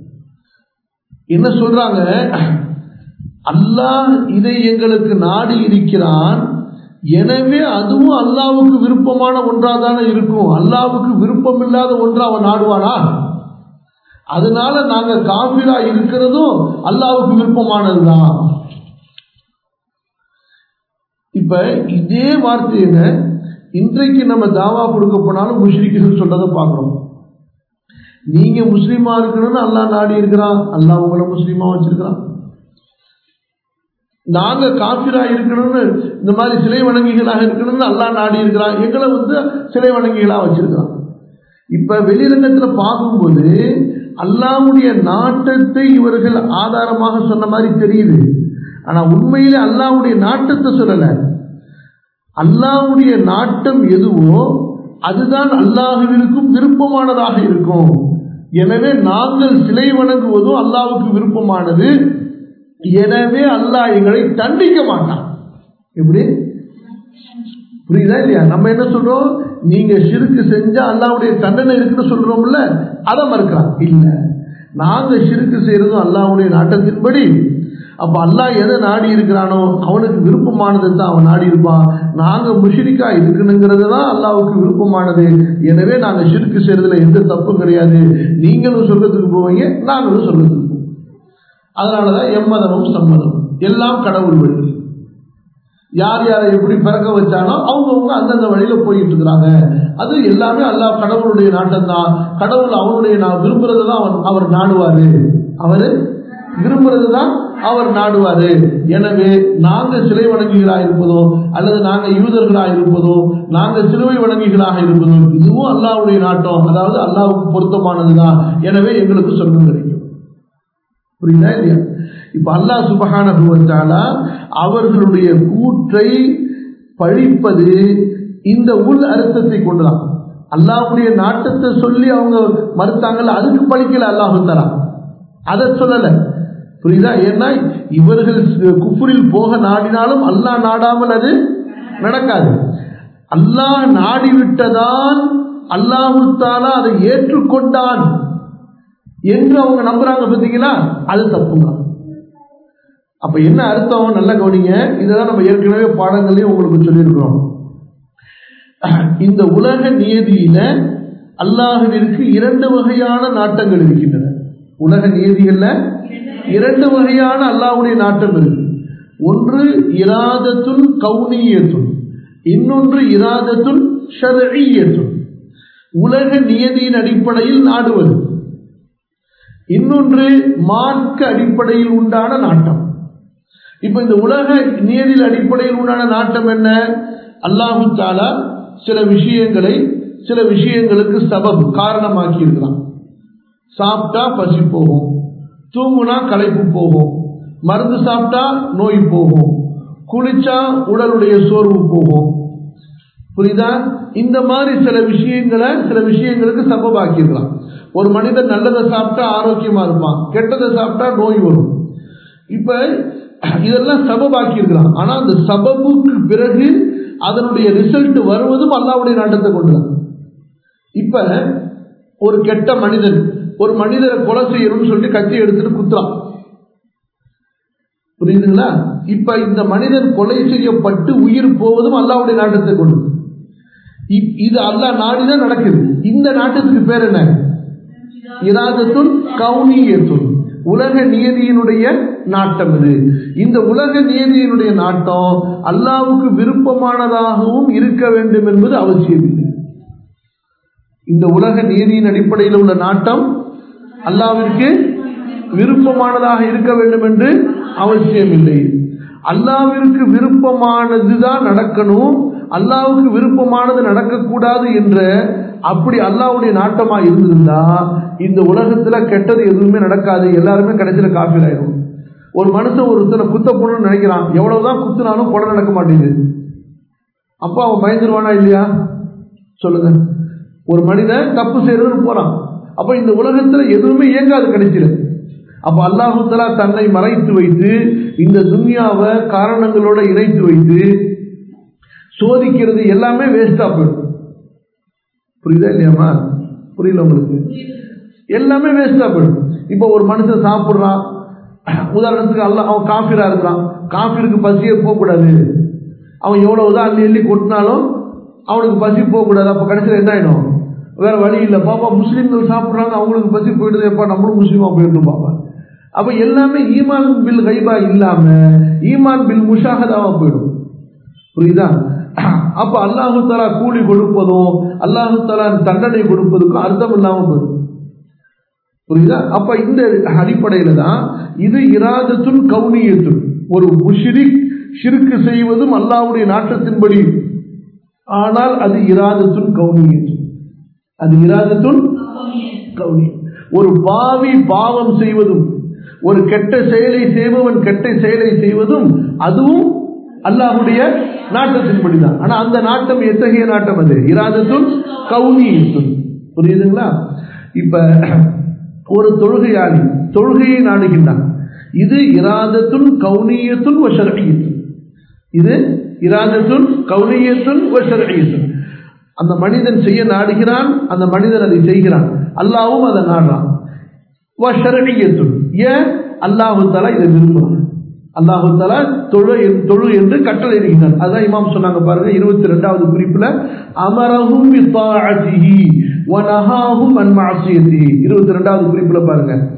என்ன சொல்றாங்க அல்லாஹ் இதை எங்களுக்கு நாடி இருக்கிறான் எனவே அதுவும் அல்லாவுக்கு விருப்பமான ஒன்றாக தானே இருக்கும் அல்லாவுக்கு விருப்பம் இல்லாத ஒன்று அவன் நாடுவானா அதனால நாங்க காபிரா இருக்கிறதும் அல்லாவுக்கு விருப்பமானதுதான் இப்ப இதே வார்த்தையில இன்றைக்கு நம்ம தாவா கொடுக்க போனாலும் முஸ்லிம்கள் சொல்றதை பார்க்கிறோம் நீங்க முஸ்லீமா இருக்கணும்னு அல்லாஹ் நாடி இருக்கிறான் அல்லாஹ் உங்களை முஸ்லீமா வச்சிருக்கிறான் நாங்க காபிரா இருக்கணும்னு இந்த மாதிரி சிலை வணங்கிகளாக இருக்கணும்னு அல்லாஹ் நாடி இருக்கிறான் எங்களை வந்து சிலை வணங்கிகளா வச்சிருக்கிறான் இப்ப வெளிரங்கத்துல பார்க்கும்போது அல்லாவுடைய நாட்டத்தை இவர்கள் ஆதாரமாக சொன்ன மாதிரி தெரியுது ஆனா உண்மையிலே அல்லாவுடைய நாட்டத்தை சொல்லல அல்லாவுடைய நாட்டம் எதுவோ அதுதான் அல்லாஹுவிற்கும் விருப்பமானதாக இருக்கும் எனவே நாங்கள் சிலை வணங்குவதும் அல்லாவுக்கு விருப்பமானது எனவே அல்லாஹ் எங்களை தண்டிக்க மாட்டான் எப்படி புரியுதா இல்லையா நம்ம என்ன சொல்றோம் நீங்க சிறுக்கு செஞ்சா அல்லாவுடைய தண்டனை இருக்குன்னு சொல்றோம்ல அதை மறுக்கலாம் இல்ல நாங்க சிறுக்கு செய்யறதும் அல்லாவுடைய நாட்டத்தின்படி அப்ப அல்லாஹ் எதை நாடி இருக்கிறானோ அவனுக்கு விருப்பமானது தான் அவன் நாடி இருப்பான் நாங்க முஷிரிக்கா இருக்கணுங்கிறது தான் அல்லாவுக்கு விருப்பமானது எனவே நாங்க சிறுக்கு செய்யறதுல எந்த தப்பும் கிடையாது நீங்களும் சொல்றதுக்கு போவீங்க நாங்களும் சொல்றதுக்கு போவோம் அதனாலதான் எம்மதமும் சம்மதம் எல்லாம் கடவுள் வழி யார் யாரை எப்படி பிறக்க வச்சானோ அவங்கவுங்க அந்தந்த வழியில போயிட்டு இருக்கிறாங்க அது எல்லாமே அல்லாஹ் கடவுளுடைய நாட்டம் தான் கடவுள் அவனுடைய நான் விரும்புறது தான் அவன் அவர் நாடுவாரு அவரு விரும்புறது தான் அவர் நாடுவாரு எனவே நாங்க சிலை வணங்குகிறா இருப்பதோ அல்லது நாங்க யூதர்களாக இருப்பதோ நாங்க சிலுவை வணங்குகளாக இருப்பதோ இதுவும் அல்லாவுடைய நாட்டம் அதாவது அல்லாவுக்கு பொருத்தமானதுதான் எனவே எங்களுக்கு சொர்க்கம் கிடைக்கும் புரியுதா இல்லையா இப்ப அல்லாஹ் சுபகான அவர்களுடைய கூற்றை பழிப்பது இந்த உள் அர்த்தத்தை கொண்டுதான் அல்லாஹுடைய நாட்டத்தை சொல்லி அவங்க மறுத்தாங்கல்ல அதுக்கு பழிக்கல அல்லாஹு தரா அதை சொல்லல புரியுதா ஏன்னா இவர்கள் குஃபுரில் போக நாடினாலும் அல்லாஹ் நாடாமல் அது நடக்காது அல்லாஹ் நாடிவிட்டதான் அல்லாஹு தாலா அதை ஏற்றுக்கொண்டான் என்று அவங்க நம்புறாங்க பார்த்தீங்களா அது தப்புங்க அப்ப என்ன அர்த்தம் நல்ல கவனிங்க இதெல்லாம் நம்ம ஏற்கனவே பாடங்களையும் உங்களுக்கு சொல்லியிருக்கிறோம் இந்த உலக நியதியில அல்லாஹுவிற்கு இரண்டு வகையான நாட்டங்கள் இருக்கின்றன உலக நியதிகள்ல இரண்டு வகையான அல்லாஹுடைய நாட்டம் இருக்கு ஒன்று இராதத்துன் கவுனியத்துன் இன்னொன்று இராதத்துன் ஷரீயத்துன் உலக நியதியின் அடிப்படையில் நாடுவது இன்னொன்று மார்க்க அடிப்படையில் உண்டான நாட்டம் இப்ப இந்த உலக நியதியில் அடிப்படையில் உண்டான நாட்டம் என்ன அல்லாஹு தாலா சில விஷயங்களை சில விஷயங்களுக்கு சபப் காரணமாக்கி இருக்கிறான் சாப்பிட்டா பசி போகும் தூங்குனா களைப்பு போகும் மருந்து சாப்பிட்டா நோய் போகும் குளிச்சா உடலுடைய சோர்வு போகும் புரியுதா இந்த மாதிரி சில விஷயங்களை சில விஷயங்களுக்கு சபபாக்கியிருக்கலாம் ஒரு மனிதன் நல்லதை சாப்பிட்டா ஆரோக்கியமா இருப்பான் கெட்டதை சாப்பிட்டா நோய் வரும் இப்ப இதெல்லாம் சபபாக்கி இருக்கலாம் ஆனா அந்த சபபுக்கு பிறகு அதனுடைய ரிசல்ட் வருவதும் அல்லாவுடைய நாட்டத்தை கொண்டுதான் இப்ப ஒரு கெட்ட மனிதன் ஒரு மனிதரை கொலை செய்யணும்னு சொல்லிட்டு கத்தி எடுத்துட்டு குத்துறான் புரியுதுங்களா இப்ப இந்த மனிதன் கொலை செய்யப்பட்டு உயிர் போவதும் அல்லாவுடைய நாட்டத்தை கொண்டு இது அல்லா நாடிதான் நடக்குது இந்த நாட்டத்துக்கு பேர் என்ன இராதத்துன் கவுனியத்துன் உலக நியதியினுடைய நாட்டம் இது இந்த உலக நியதியினுடைய நாட்டம் அல்லாவுக்கு விருப்பமானதாகவும் இருக்க வேண்டும் என்பது அவசியம் இல்லை இந்த உலக நீதியின் அடிப்படையில் உள்ள நாட்டம் அல்லாவிற்கு விருப்பமானதாக இருக்க வேண்டும் என்று அவசியம் இல்லை அல்லாவிற்கு விருப்பமானதுதான் நடக்கணும் அல்லாவுக்கு விருப்பமானது நடக்கக்கூடாது என்ற அப்படி அல்லாவுடைய நாட்டமா இருந்திருந்தா இந்த உலகத்துல கெட்டது எதுவுமே நடக்காது எல்லாருமே கடைசியில காஃபில் ஆயிடும் ஒரு மனுஷன் ஒருத்தனை குத்த போகணும்னு நினைக்கிறான் எவ்வளவுதான் குத்துனாலும் கொலை நடக்க மாட்டேங்குது அப்போ அவன் பயந்துருவானா இல்லையா சொல்லுங்க ஒரு மனிதன் தப்பு செய்யறதுன்னு போறான் அப்ப இந்த உலகத்துல எதுவுமே இயங்காது கடைசியில அப்ப அல்லாஹுத்தலா தன்னை மறைத்து வைத்து இந்த துன்யாவை காரணங்களோட இணைத்து வைத்து சோதிக்கிறது எல்லாமே வேஸ்டா போயிடும் புரியுதா இல்லையாமா புரியல உங்களுக்கு எல்லாமே வேஸ்டா போயிடும் இப்போ ஒரு மனுஷன் சாப்பிட்றான் உதாரணத்துக்கு அல்ல அவன் காஃபிரா இருக்கிறான் காஃபிருக்கு பசியே போகக்கூடாது அவன் எவ்வளவுதான் அள்ளி அள்ளி கொட்டினாலும் அவனுக்கு பசி போகக்கூடாது அப்போ கடைசியில் என்ன ஆயிடும் வேற வழி இல்லை பாப்பா முஸ்லீம்கள் சாப்பிட்றாங்க அவங்களுக்கு பசி போயிடுது எப்பா நம்மளும் முஸ்லீமா போயிடணும் பாப்பா அப்ப எல்லாமே ஈமான் பில் கைபா இல்லாம ஈமான் பில் முஷாகதாவா போயிடும் புரியுதா அப்ப அல்லாஹு தலா கூலி கொடுப்பதும் அல்லாஹு தலா தண்டனை கொடுப்பதுக்கும் அர்த்தம் இல்லாம போயிடும் புரியுதா அப்ப இந்த அடிப்படையில தான் இது இராதத்துன் கவுனியத்துன் ஒரு முஷிரிக் ஷிருக்கு செய்வதும் அல்லாவுடைய நாட்டத்தின்படி ஆனால் அது இராதத்துன் கவுனியத்துன் அது இராதத்துன் கவுனியம் ஒரு பாவி பாவம் செய்வதும் ஒரு கெட்ட செயலை செய்பவன் கெட்ட செயலை செய்வதும் அதுவும் அல்லாஹுடைய நாட்டத்தின்படிதான் ஆனா அந்த நாட்டம் எத்தகைய நாட்டம் அது இராதத்துன் கவுனியத்துன் புரியுதுங்களா இப்ப ஒரு தொழுகையாளி தொழுகையை நாடுகின்றான் இது இராதத்துன் கவுனியத்துன் வஷரகியத்துன் இது இராதத்துன் கவுனியத்துன் வஷரகியத்துன் அந்த மனிதன் செய்ய நாடுகிறான் அந்த மனிதன் அதை செய்கிறான் அல்லாவும் அதை நாடுறான் வஷரகியத்துன் ஏன் அல்லாஹு தலா இதை விரும்புகிறான் அல்லாஹு தலா தொழு தொழு என்று கட்டளை இருக்கிறார் அதான் இமாம் சொன்னாங்க பாருங்க இருபத்தி ரெண்டாவது குறிப்புல அமரஹும் வனஹாஹும் அன்மாசியத்திஹி இருபத்தி ரெண்டாவது குறிப்புல பாருங்க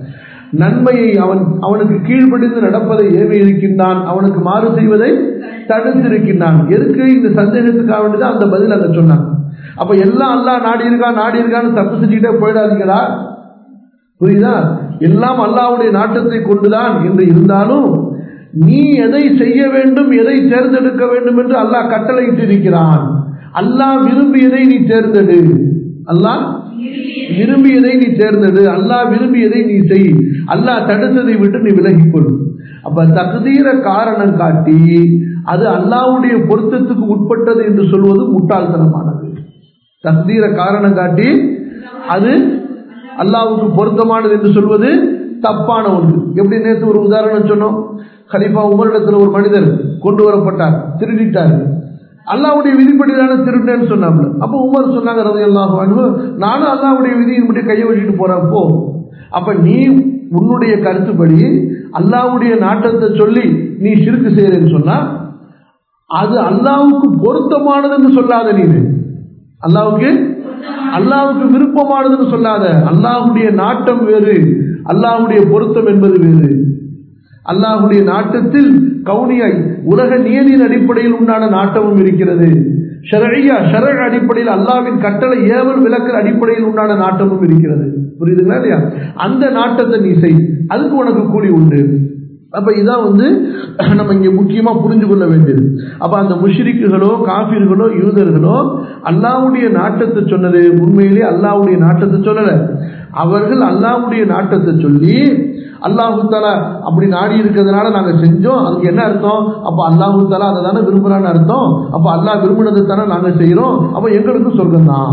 நன்மையை அவன் அவனுக்கு கீழ்ப்படிந்து நடப்பதை ஏவி இருக்கின்றான் அவனுக்கு மாறு செய்வதை தடுத்திருக்கின்றான் எதுக்கு இந்த சந்தேகத்துக்காக வேண்டிதான் அந்த பதில் அங்க சொன்னான் அப்ப எல்லாம் அல்லாஹ் நாடி இருக்கான் நாடி இருக்கான்னு தப்பு செஞ்சுக்கிட்டே போயிடாதீங்களா புரியுதா எல்லாம் அல்லாவுடைய நாட்டத்தை கொண்டுதான் என்று இருந்தாலும் நீ எதை செய்ய வேண்டும் எதை தேர்ந்தெடுக்க வேண்டும் என்று அல்லாஹ் கட்டளையிட்டு இருக்கிறான் அல்லாஹ் விரும்பியதை நீ தேர்ந்தெடு அல்லாஹ் விரும்பியதை நீ தேர்ந்தெடு அல்லாஹ் விரும்பியதை நீ செய் அல்லாஹ் தடுத்ததை விட்டு நீ விலகிக்கொள் அப்ப தகுதீர காரணம் காட்டி அது அல்லாவுடைய பொருத்தத்துக்கு உட்பட்டது என்று சொல்வது முட்டாள்தனமானது தகுதீர காரணம் காட்டி அது அல்லாவுக்கு பொருத்தமானது என்று சொல்வது தப்பான ஒன்று எப்படி நேற்று ஒரு உதாரணம் சொன்னோம் கலிஃபா உமரிடத்தில் ஒரு மனிதர் கொண்டு வரப்பட்டார் திருடிட்டார் அல்லாவுடைய விதிப்படிதான திருடன்னு சொன்னாங்க அப்போ உமர் சொன்னாங்க ரவி அல்லாஹ் நானும் அல்லாவுடைய விதியின்படி கையை வச்சுட்டு போறேன் போ அப்ப நீ உன்னுடைய கருத்துப்படி அல்லாவுடைய நாட்டத்தை சொல்லி நீ சிறுக்கு செய்யறேன்னு சொன்னா அது அல்லாவுக்கு பொருத்தமானதுன்னு சொல்லாத நீ அல்லாவுக்கு அல்லாவுக்கு விருப்பமானதுன்னு சொல்லாத அல்லாஹுடைய நாட்டம் வேறு அல்லாஹுடைய பொருத்தம் என்பது வேறு அல்லாஹுடைய நாட்டத்தில் கவுனியாய் உலக நியதியின் அடிப்படையில் உண்டான நாட்டமும் இருக்கிறது ஷரழியா ஷரழ் அடிப்படையில் அல்லாவின் கட்டளை ஏவல் விளக்கிற அடிப்படையில் உண்டான நாட்டமும் இருக்கிறது புரியுதுங்களா இல்லையா அந்த நாட்டத்தை நீ செய் அதுக்கு உனக்கு கூலி உண்டு அப்ப இதான் வந்து நம்ம இங்க முக்கியமா புரிஞ்சு கொள்ள வேண்டியது அப்ப அந்த முஷ்ரிக்குகளோ காபிர்களோ யூதர்களோ அல்லாவுடைய நாட்டத்தை சொன்னது உண்மையிலே அல்லாவுடைய நாட்டத்தை சொல்லல அவர்கள் அல்லாவுடைய நாட்டத்தை சொல்லி அல்லாஹு தாலா அப்படி நாடி இருக்கிறதுனால நாங்க செஞ்சோம் அதுக்கு என்ன அர்த்தம் அப்ப அல்லாஹு தாலா அதை தானே விரும்புறான்னு அர்த்தம் அப்ப அல்லாஹ் விரும்பினதை தானே நாங்க செய்யறோம் அப்ப எங்களுக்கு சொர்க்கம் தான்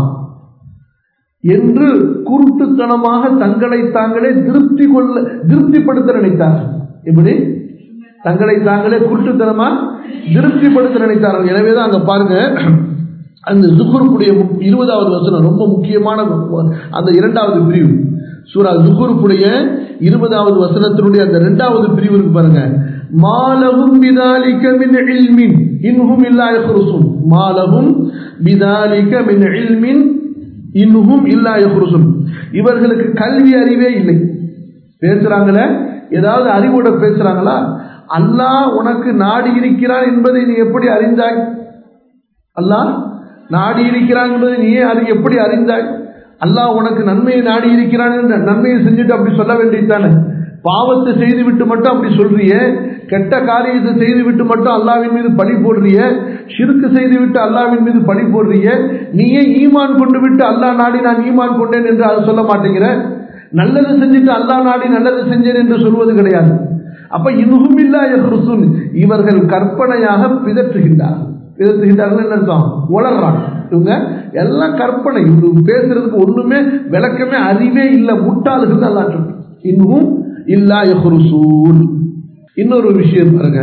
என்று குருட்டுத்தனமாக தங்களை தாங்களே திருப்தி கொள்ள திருப்திப்படுத்த நினைத்தார்கள் எப்படி தங்களை தாங்களே குருட்டுத்தனமா திருப்திப்படுத்த நினைத்தார்கள் எனவேதான் அங்க பாருங்க அந்த ஜுகுருக்குடைய இருபதாவது வசனம் ரொம்ப முக்கியமான அந்த இரண்டாவது பிரிவு சூரா ஜுகுருக்குடைய இருபதாவது வசனத்தினுடைய அந்த இரண்டாவது பிரிவு இருக்கு பாருங்க மாலகும் பிதாலிக்க மின் இல்மின் இன்ஹும் இல்லா யஹ்ருசுன் மாலகும் பிதாலிக்க மின் இல்மின் இன்ஹும் இல்லா யஹ்ருசுன் இவர்களுக்கு கல்வி அறிவே இல்லை பேசுறாங்களே ஏதாவது அறிவோட பேசுறாங்களா அல்லாஹ் உனக்கு நாடி இருக்கிறான் என்பதை நீ எப்படி அறிந்தாய் அல்லாஹ் நாடி இருக்கிறான் என்பதை நீ அது எப்படி அறிந்தாய் அல்லாஹ் உனக்கு நன்மையை நாடி இருக்கிறான் என்ற நன்மையை செஞ்சுட்டு அப்படி சொல்ல வேண்டியதானே பாவத்தை செய்து விட்டு மட்டும் அப்படி சொல்றிய கெட்ட காரியத்தை செய்து விட்டு மட்டும் அல்லாவின் மீது பழி போடுறிய ஷிருக்கு செய்து விட்டு அல்லாவின் மீது பழி போடுறிய நீயே ஈமான் கொண்டு விட்டு அல்லாஹ் நாடி நான் ஈமான் கொண்டேன் என்று அதை சொல்ல மாட்டேங்கிற நல்லது செஞ்சுட்டு அல்லா நாடி நல்லது செஞ்சேன் என்று சொல்வது கிடையாது அப்ப இன்னுமில்லா யஹ்ருசுன் இவர்கள் கற்பனையாக பிதற்றுகின்றார்கள் பிதற்றுகின்றார்கள் என்ன அர்த்தம் உளறாங்க இவங்க எல்லாம் கற்பனை இவங்க பேசுறதுக்கு ஒண்ணுமே விளக்கமே அறிவே இல்லை முட்டாளுகள் தான் எல்லாம் சொல்றோம் இன்னும் இல்லா யஹ்ருசூன் இன்னொரு விஷயம் பாருங்க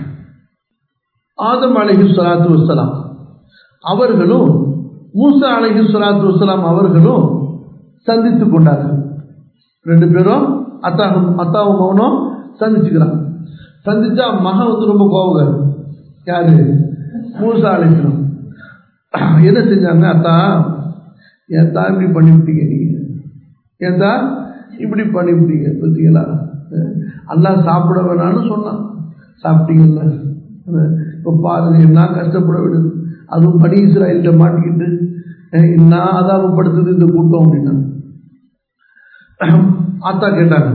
ஆதம் அலஹி சலாத்து வசலாம் அவர்களும் மூசா அலஹி சலாத்து வசலாம் அவர்களும் சந்தித்துக் கொண்டார்கள் ரெண்டு பேரும் அத்தாவும் அத்தாவும் மகனும் சந்திச்சுக்கிறான் சந்திச்சா மகன் வந்து ரொம்ப கோபம் யாரு மூசா அழைக்கணும் என்ன செஞ்சாங்க அத்தா என் தா இப்படி பண்ணிவிட்டீங்க நீங்க என் தா இப்படி பண்ணிவிட்டீங்க பார்த்தீங்களா எல்லாம் சாப்பிட வேணாம்னு சொன்னான் சாப்பிட்டீங்கல்ல இப்போ பாருங்க என்ன கஷ்டப்பட விடுது அதுவும் பனி இஸ்ராயல்கிட்ட மாட்டிக்கிட்டு என்ன அதாபப்படுத்துது இந்த கூட்டம் அப்படின்னா ஆத்தா கேட்டாங்க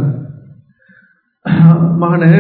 மகனே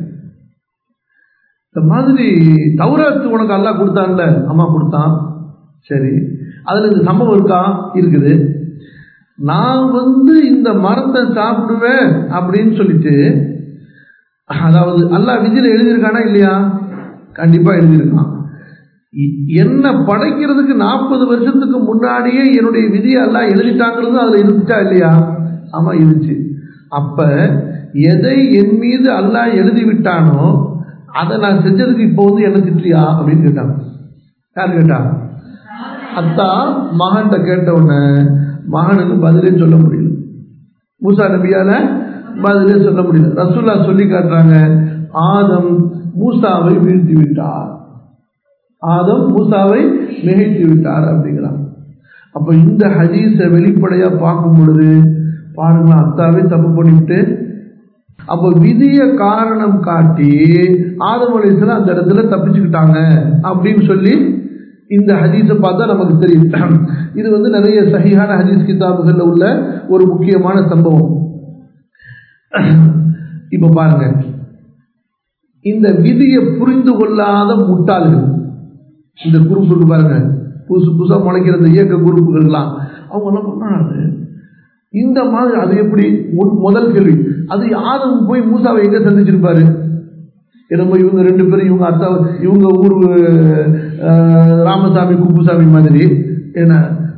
இந்த மாதிரி தௌராத்து உனக்கு அல்லா கொடுத்தான்ல அம்மா கொடுத்தான் சரி அதுல இந்த சம்பவம் இருக்கா இருக்குது நான் வந்து இந்த மரத்தை சாப்பிடுவேன் அப்படின்னு சொல்லிட்டு அதாவது அல்லா விதியில எழுதியிருக்கானா இல்லையா கண்டிப்பா எழுதியிருக்கான் என்ன படைக்கிறதுக்கு நாற்பது வருஷத்துக்கு முன்னாடியே என்னுடைய விதியை எல்லாம் எழுதிட்டாங்கிறது அதுல இருந்துச்சா இல்லையா ஆமா இருந்துச்சு அப்ப எதை என் மீது அல்லாஹ் எழுதி விட்டானோ அதை நான் செஞ்சதுக்கு இப்போ வந்து என்ன திட்டியா அப்படின்னு கேட்டான் யார் கேட்டா அத்தா மகன்கிட்ட கேட்ட உடனே மகனுக்கு பதிலே சொல்ல முடியல மூசா நபியால பதிலே சொல்ல முடியல ரசூல்லா சொல்லி காட்டுறாங்க ஆதம் மூசாவை வீழ்த்தி விட்டார் ஆதம் மூசாவை மிகைத்து விட்டார் அப்படிங்கிறான் அப்ப இந்த ஹதீஸை வெளிப்படையா பார்க்கும் பொழுது பாருங்களா அத்தாவே தப்பு பண்ணிவிட்டு அப்போ விதிய காரணம் காட்டி ஆதம் அலிஸ்லாம் அந்த இடத்துல தப்பிச்சுக்கிட்டாங்க அப்படின்னு சொல்லி இந்த ஹதீஸை பார்த்தா நமக்கு தெரியும் இது வந்து நிறைய சகிஹான ஹதீஸ் கிதாபுகளில் உள்ள ஒரு முக்கியமான சம்பவம் இப்ப பாருங்க இந்த விதியை புரிந்து கொள்ளாத முட்டாள்கள் இந்த குரூப்புக்கு பாருங்க புதுசு புதுசா முளைக்கிற இந்த இயக்க குரூப்புகள்லாம் அவங்க என்ன பண்ணாங்க இந்த மாதிரி அது எப்படி முதல் கேள்வி அது ஆதம் போய் மூசாவை எங்க சந்திச்சிருப்பாரு என்னமோ இவங்க ரெண்டு பேரும் இவங்க அத்தா இவங்க ஊர் ராமசாமி குப்புசாமி மாதிரி என்ன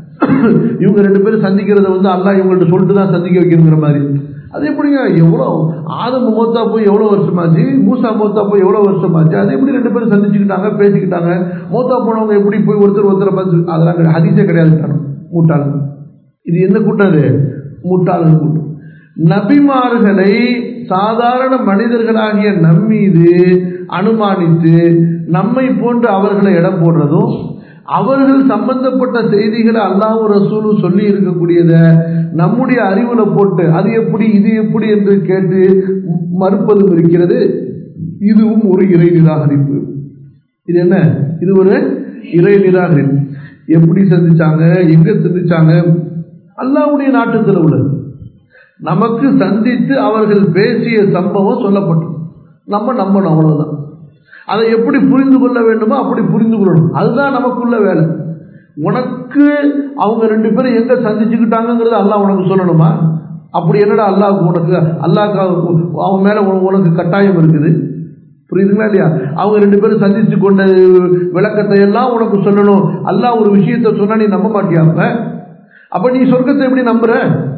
இவங்க ரெண்டு பேரும் சந்திக்கிறத வந்து அல்லா இவங்கள்ட்ட சொல்லிட்டு தான் சந்திக்க வைக்கணுங்கிற மாதிரி அது எப்படிங்க எவ்வளோ ஆதம் மூத்தா போய் எவ்வளோ வருஷமாச்சு மூசா மூத்தா போய் எவ்வளோ வருஷமாச்சு அது எப்படி ரெண்டு பேரும் சந்திச்சுக்கிட்டாங்க பேசிக்கிட்டாங்க மூத்தா போனவங்க எப்படி போய் ஒருத்தர் ஒருத்தரை பார்த்து அதெல்லாம் ஹதீஸே கிடையாது மூட்டாளு இது என்ன கூட்டம் அது முட்டாளு கூட்டம் நபிமார்களை சாதாரண மனிதர்களாகிய நம்மீது அனுமானித்து நம்மை போன்று அவர்களை இடம் போடுறதும் அவர்கள் சம்பந்தப்பட்ட செய்திகளை அல்லாஹ் ரசூலும் சொல்லி இருக்கக்கூடியத நம்முடைய அறிவுல போட்டு அது எப்படி இது எப்படி என்று கேட்டு மறுப்பதும் இருக்கிறது இதுவும் ஒரு இறை நிராகரிப்பு இது என்ன இது ஒரு இறை நிராகரிப்பு எப்படி சந்திச்சாங்க எங்க சந்திச்சாங்க அல்லாவுடைய நாட்டுத்தில் உள்ளது நமக்கு சந்தித்து அவர்கள் பேசிய சம்பவம் சொல்லப்பட்டது நம்ம நம்பணும் அவ்வளவுதான் அதை எப்படி புரிந்து கொள்ள வேண்டுமோ அப்படி புரிந்து கொள்ளணும் அதுதான் நமக்குள்ள வேலை உனக்கு அவங்க ரெண்டு பேரும் எங்க சந்திச்சுக்கிட்டாங்கிறது அல்லாஹ் உனக்கு சொல்லணுமா அப்படி என்னடா அல்லாவுக்கு உனக்கு அல்லாஹ் அவன் மேல உனக்கு கட்டாயம் இருக்குது புரியுதுங்களா இல்லையா அவங்க ரெண்டு பேரும் சந்திச்சு கொண்ட விளக்கத்தை எல்லாம் உனக்கு சொல்லணும் அல்லாஹ் ஒரு விஷயத்த சொன்னா நீ நம்ப மாட்டியாப்ப அப்ப நீ சொர்க்கத்தை எப்படி நம்புற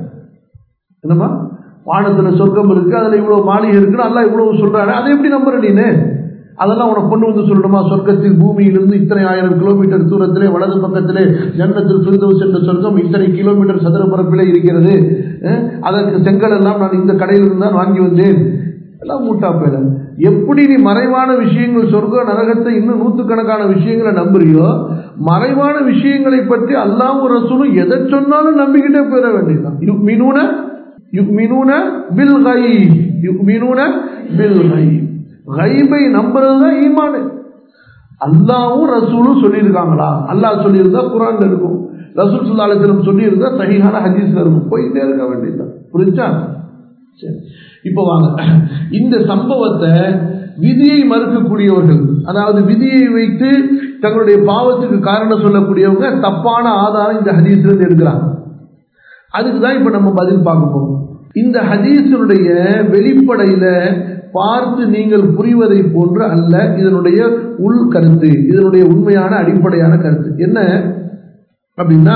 என்னம்மா வானத்துல சொர்க்கம் இருக்கு அதுல இவ்வளவு மாளிகை இருக்குன்னு அல்லா இவ்வளவு சொல்றாரு அதை எப்படி நம்புற நீனு அதெல்லாம் உனக்கு கொண்டு வந்து சொல்லணுமா சொர்க்கத்தில் பூமியிலிருந்து இத்தனை ஆயிரம் கிலோமீட்டர் தூரத்திலே வலது பக்கத்திலே ஜன்னத்தில் பிரிந்தவு சென்ற சொர்க்கம் இத்தனை கிலோமீட்டர் சதுர பரப்பிலே இருக்கிறது அதற்கு செங்கல் எல்லாம் நான் இந்த கடையிலிருந்து தான் வாங்கி வந்தேன் எல்லாம் மூட்டா போயில எப்படி நீ மறைவான விஷயங்கள் சொர்க்க நரகத்தை இன்னும் நூற்றுக்கணக்கான விஷயங்களை நம்புறியோ மறைவான விஷயங்களை பற்றி அல்லாம் ஒரு ரசூலும் எதை சொன்னாலும் நம்பிக்கிட்டே போயிட வேண்டியதுதான் யுக்மினூன யுக்மினூன பில் கை யுக்மினூன பில் கை கைபை நம்புறது தான் ஈமானு அல்லாவும் ரசூலும் சொல்லியிருக்காங்களா அல்லாஹ் சொல்லியிருந்தா குரான்ல இருக்கும் ரசூல் சுல்லாலத்திலும் சொல்லியிருந்தா சகிஹான ஹதீஸ்ல இருக்கும் போயிட்டே இருக்க வேண்டியதுதான் புரிஞ்சா சரி இப்போ வாங்க இந்த சம்பவத்தை விதியை மறுக்கக்கூடியவர்கள் அதாவது விதியை வைத்து தங்களுடைய பாவத்துக்கு காரணம் சொல்லக்கூடியவங்க தப்பான ஆதாரம் இந்த ஹதீஸ்ல இருந்து எடுக்கிறாங்க அதுக்கு தான் இப்ப நம்ம பதில் பார்க்க போறோம் இந்த ஹதீஸனுடைய வெளிப்படையில பார்த்து நீங்கள் புரிவதை போன்று அல்ல இதனுடைய உள் கருத்து இதனுடைய உண்மையான அடிப்படையான கருத்து என்ன அப்படின்னா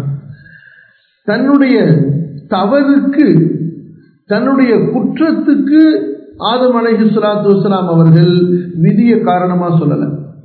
தன்னுடைய தவறுக்கு தன்னுடைய குற்றத்துக்கு ஆதம் அலைஹி சலாத்து வசலாம் அவர்கள் விதிய காரணமா சொல்லல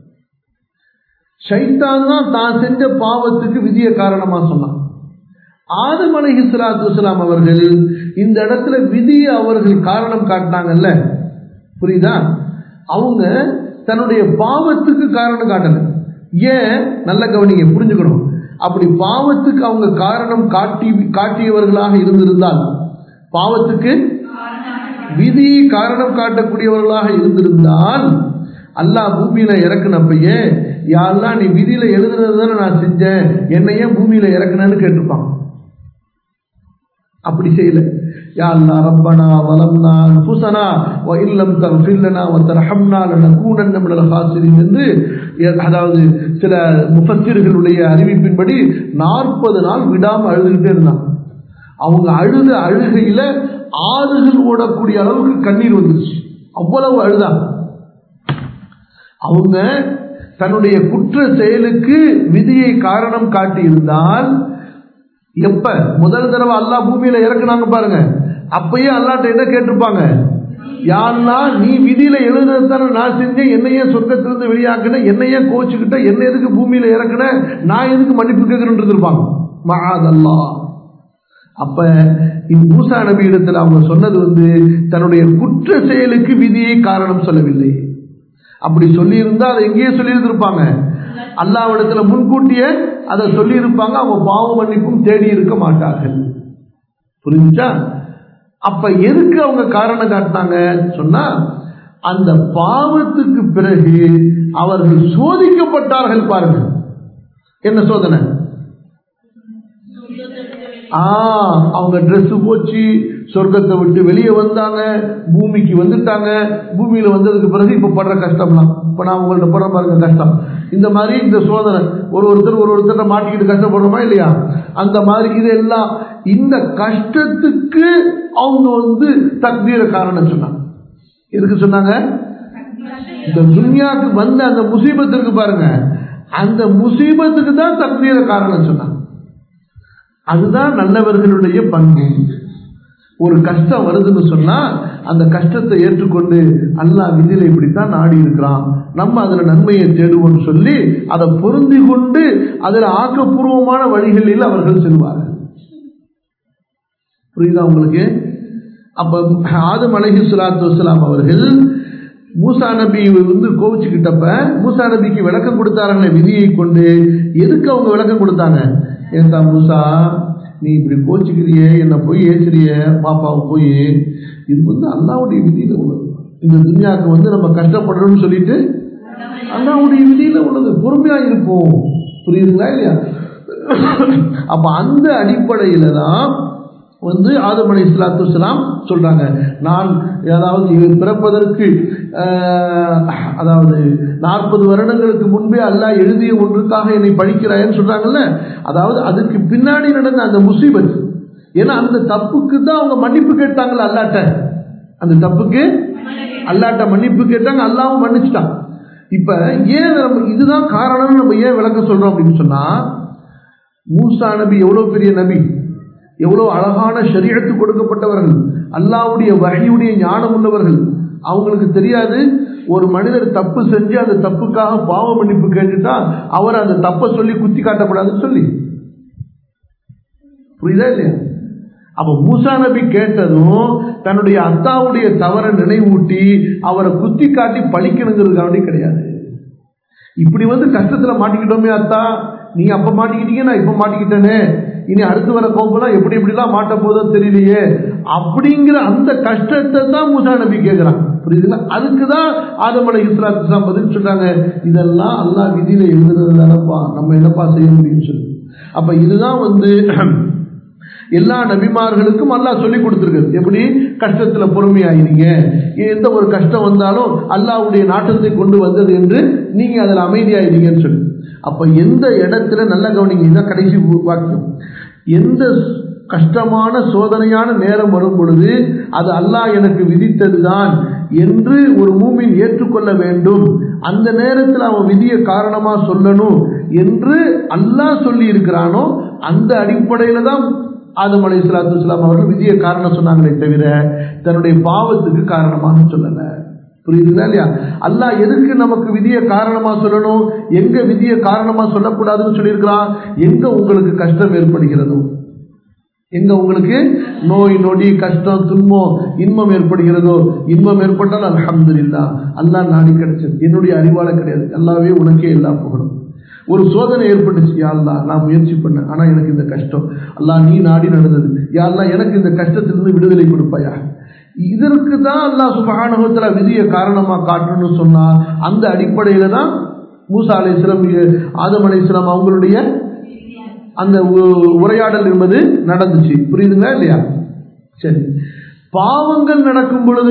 ஷைத்தான் தான் தான் செஞ்ச பாவத்துக்கு விதிய காரணமா சொன்னான் ஆதம் அலைஹி சலாத்து வசலாம் அவர்கள் இந்த இடத்துல விதியை அவர்கள் காரணம் காட்டினாங்கல்ல புரியுதா அவங்க தன்னுடைய பாவத்துக்கு காரணம் காட்டல ஏன் நல்ல கவனிங்க புரிஞ்சுக்கணும் அப்படி பாவத்துக்கு அவங்க காரணம் காட்டி காட்டியவர்களாக இருந்திருந்தால் பாவத்துக்கு விதி காரணம் காட்டக்கூடியவர்களாக இருந்திருந்தால் அல்லாஹ் பூமியில இறக்குனப்பயே யாரெல்லாம் நீ விதியில எழுதுனது தானே நான் செஞ்சேன் என்னையே பூமியில இறக்குனேன்னு கேட்டிருப்பான் அப்படி செய்யல யா அல்லா ரப்பனா வலம்னா அன்ஃபுஸனா வ இல்லம் தக்ஃபிர் லனா வ தர்ஹம்னா லனகூனன்ன மினல் ஹாசிரின் என்று அதாவது சில முஃபஸ்ஸிர்களுடைய அறிவிப்பின்படி நாற்பது நாள் விடாம அழுதுகிட்டே இருந்தான் அவங்க அழுத அழுகையில ஆறுகள் ஓடக்கூடிய அளவுக்கு கண்ணீர் வந்துச்சு அவ்வளவு அழுதாங்க அவங்க தன்னுடைய குற்ற செயலுக்கு விதியை காரணம் காட்டியிருந்தால் எப்ப முதல் தடவை அல்லா பூமியில இறக்குனாங்க பாருங்க அப்பயே அல்லாட்ட என்ன கேட்டிருப்பாங்க யாருன்னா நீ விதியில எழுதுறதான நான் செஞ்சேன் என்னையே சொர்க்கத்திலிருந்து வெளியாக்குன என்னையே கோச்சுக்கிட்ட என்ன எதுக்கு பூமியில இறக்குன நான் எதுக்கு மன்னிப்பு கேட்கிறேன் இருப்பாங்க மகாதல்லா அப்ப மூசா நபி இடத்துல அவங்க சொன்னது வந்து தன்னுடைய குற்ற செயலுக்கு விதியை காரணம் சொல்லவில்லை அப்படி சொல்லியிருந்தா அதை எங்கேயே சொல்லியிருந்திருப்பாங்க அல்லாவிடத்துல முன்கூட்டியே அதை சொல்லியிருப்பாங்க அவங்க பாவ மன்னிப்பும் தேடி இருக்க மாட்டார்கள் புரிஞ்சுச்சா அப்ப எதுக்கு அவங்க காரணம் காட்டினாங்க சொன்னா அந்த பாவத்துக்கு பிறகு அவர்கள் சோதிக்கப்பட்டார்கள் பாருங்க என்ன சோதனை ஆ அவங்க Dress போச்சு சொர்க்கத்தை விட்டு வெளியே வந்தாங்க பூமிக்கு வந்துட்டாங்க பூமியில வந்ததுக்கு பிறகு இப்ப படுற கஷ்டம்லாம் இப்ப நான் உங்கள்ட்ட படுற பாருங்க கஷ்டம் இந்த மாதிரி இந்த சோதனை ஒரு ஒருத்தர் ஒரு ஒருத்தர் மாட்டிக்கிட்டு கஷ்டப்படுறோமா இல்லையா அந்த மாதிரி இதெல்லாம் இந்த கஷ்டத்துக்கு அவங்க வந்து தக்தீர காரணம் சொன்னாங்க எதுக்கு சொன்னாங்க இந்த துன்யாவுக்கு வந்த அந்த முசீபத்திற்கு பாருங்க அந்த முசீபத்துக்கு தான் தக்தீர காரணம் சொன்னாங்க அதுதான் நல்லவர்களுடைய பண்பு ஒரு கஷ்டம் வருதுன்னு சொன்னா அந்த கஷ்டத்தை ஏற்றுக்கொண்டு அல்லாஹ் விதியில இப்படித்தான் நாடி இருக்கிறான் நம்ம அதுல நன்மையை தேடுவோம்னு சொல்லி அதை பொருந்தி கொண்டு அதுல ஆக்கப்பூர்வமான வழிகளில் அவர்கள் செல்வார்கள் புரியுதா உங்களுக்கு அப்ப ஆதம் அலஹி சலாத்து வசலாம் அவர்கள் மூசா நபி வந்து கோவிச்சுக்கிட்டப்ப மூசா நபிக்கு விளக்கம் கொடுத்தாருங்க விதியை கொண்டு எதுக்கு அவங்க விளக்கம் கொடுத்தாங்க ஏன்டா மூசா நீ இப்படி கோச்சிக்கிறியே என்னை போய் ஏசுறிய பாப்பாவை போய் இது வந்து அல்லாவுடைய விதியில உள்ளது இந்த துன்யாவுக்கு வந்து நம்ம கஷ்டப்படுறோம்னு சொல்லிட்டு அல்லாவுடைய விதியில உள்ளது பொறுமையா இருப்போம் புரியுதுங்களா இல்லையா அப்ப அந்த அடிப்படையில தான் வந்து ஆதம் அலி இஸ்லாத்து வலாம் சொல்றாங்க நான் அதாவது இவர் பிறப்பதற்கு ஆஹ், அதாவது நாற்பது வருடங்களுக்கு முன்பே அல்லாஹ் எழுதிய ஒன்றுக்காக என்னை பழிக்கிறாயன்னு சொல்றாங்கல்ல அதாவது அதுக்கு பின்னாடி நடந்த அந்த முசீபத் ஏன்னா அந்த தப்புக்கு தான் அவங்க மன்னிப்பு கேட்டாங்கல்ல அல்லாட்ட அந்த தப்புக்கு அல்லாட்ட மன்னிப்பு கேட்டாங்க அல்லாவும் மன்னிச்சிட்டான் இப்ப ஏன் நம்ம இதுதான் காரணம்னு நம்ம ஏன் விளக்க சொல்றோம் அப்படின்னு சொன்னா மூசா நபி எவ்வளவு பெரிய நபி எவ்வளவு அழகான ஷரியத்து கொடுக்கப்பட்டவர்கள் அல்லாவுடைய வகையுடைய ஞானம் உள்ளவர்கள் அவங்களுக்கு தெரியாது ஒரு மனிதர் தப்பு செஞ்சு அந்த தப்புக்காக பாவ மன்னிப்பு கேட்டுட்டா அவர் அந்த தப்பை சொல்லி குத்தி காட்டக்கூடாதுன்னு சொல்லி புரியுதா இல்லையா அப்ப மூசா நபி கேட்டதும் தன்னுடைய அத்தாவுடைய தவறை நினைவூட்டி அவரை குத்தி காட்டி பழிக்கணுங்கிறதுக்காண்டி கிடையாது இப்படி வந்து கஷ்டத்துல மாட்டிக்கிட்டோமே அத்தா நீ அப்ப மாட்டிக்கிட்டீங்க நான் இப்ப மாட்டிக்கிட்டேனே இனி அடுத்து வர கோபம்லாம் எப்படி எப்படிலாம் மாட்ட போதோ தெரியலையே அப்படிங்கிற அந்த கஷ்டத்தை தான் மூசா நபி கேட்கிறான் புரியுதுங்களா அதுக்கு தான் ஆதமலை இஸ்லாத்து இஸ்லாம் பதில் சொல்றாங்க இதெல்லாம் அல்லாஹ் விதியில எழுதுறது தானப்பா நம்ம என்னப்பா செய்ய முடியும்னு சொல்லி அப்ப இதுதான் வந்து எல்லா நபிமார்களுக்கும் அல்லாஹ் சொல்லி கொடுத்துருக்குது எப்படி கஷ்டத்துல பொறுமையாயிருங்க எந்த ஒரு கஷ்டம் வந்தாலும் அல்லாஹ்வுடைய நாட்டத்தை கொண்டு வந்தது என்று நீங்க அதில் அமைதியாயிருங்கன்னு சொல்லி அப்ப எந்த இடத்துல நல்ல கவனிங்க இதுதான் கடைசி வாக்கியம் எந்த கஷ்டமான சோதனையான நேரம் வரும் பொழுது அது அல்லாஹ் எனக்கு விதித்ததுதான் என்று ஒரு மூமின் ஏற்றுக்கொள்ள வேண்டும் அந்த நேரத்தில் அவன் விதியை காரணமா சொல்லணும் என்று அல்லாஹ் சொல்லி இருக்கிறானோ அந்த அடிப்படையில தான் ஆதம் அலை சலாத்து வலாம் அவர்கள் விதியை காரணம் சொன்னாங்களே தவிர தன்னுடைய பாவத்துக்கு காரணமாக சொல்லல புரியுதுங்களா இல்லையா அல்லாஹ் எதுக்கு நமக்கு விதியை காரணமா சொல்லணும் எங்க விதியை காரணமா சொல்லக்கூடாதுன்னு சொல்லியிருக்கிறான் எங்க உங்களுக்கு கஷ்டம் ஏற்படுகிறதோ எங்க உங்களுக்கு நோய் நொடி கஷ்டம் துன்பம் இன்பம் ஏற்படுகிறதோ இன்பம் ஏற்பட்டால் அல்ஹம்துலில்லா அல்லாஹ் நாடி கிடைச்சது என்னுடைய அறிவால கிடையாது எல்லாவே உனக்கே எல்லாம் புகழும் ஒரு சோதனை ஏற்பட்டுச்சு யாழ்லா நான் முயற்சி பண்ணேன் ஆனா எனக்கு இந்த கஷ்டம் அல்லாஹ் நீ நாடி நடந்தது யாழ்லா எனக்கு இந்த கஷ்டத்திலிருந்து விடுதலை கொடுப்பாயா இதற்கு தான் அல்லாஹ் சுபஹானுகத்துல விதியை காரணமா காட்டணும்னு சொன்னா அந்த அடிப்படையில தான் மூசா அலை இஸ்லாம் ஆதம் அலை இஸ்லாம் அவங்களுடைய அந்த உ- உரையாடல் என்பது நடந்துச்சு புரியுதுங்களா இல்லையா சரி பாவங்கள் நடக்கும் பொழுது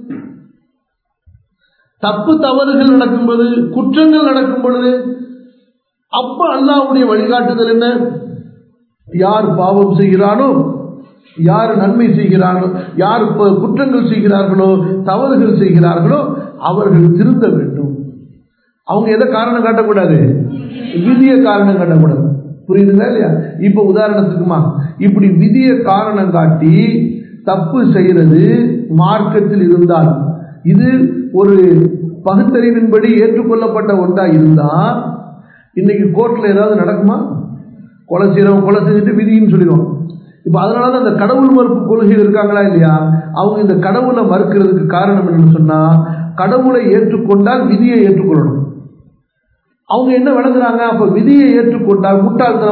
தப்பு தவறுகள் நடக்கும் பொழுது குற்றங்கள் நடக்கும் பொழுது அப்ப அல்லாஹ்வுடைய வழிகாட்டுதல் என்ன யார் பாவம் செய்கிறானோ யார் நன்மை செய்கிறார்களோ யார் ப- குற்றங்கள் செய்கிறார்களோ தவறுகள் செய்கிறார்களோ அவர்கள் திருந்த வேண்டும் அவங்க எதை காரணம் காட்டக்கூடாது விதியை காரணம் காட்டக்கூடாது புரியுதுங்களா இல்லையா இப்ப உதாரணத்துக்குமா இப்படி விதியை காரணம் காட்டி தப்பு செய்யறது மார்க்கத்தில் இருந்தால் இது ஒரு பகுத்தறிவின்படி ஏற்றுக்கொள்ளப்பட்ட ஒன்றா இருந்தா இன்னைக்கு கோர்ட்ல ஏதாவது நடக்குமா கொலை செய்யறவங்க கொலை செஞ்சுட்டு விதின்னு சொல்லிடுவோம் இப்ப அதனாலதான் அந்த கடவுள் மறுப்பு கொள்கையில் இருக்காங்களா இல்லையா அவங்க இந்த கடவுளை மறுக்கிறதுக்கு காரணம் என்னன்னு சொன்னா கடவுளை ஏற்றுக்கொண்டால் விதியை ஏற்றுக்கொள்ளணும் அவங்க என்ன விளங்குறாங்க அப்ப விதியை ஏற்றுக்கொண்டால் முட்டாள்தனமா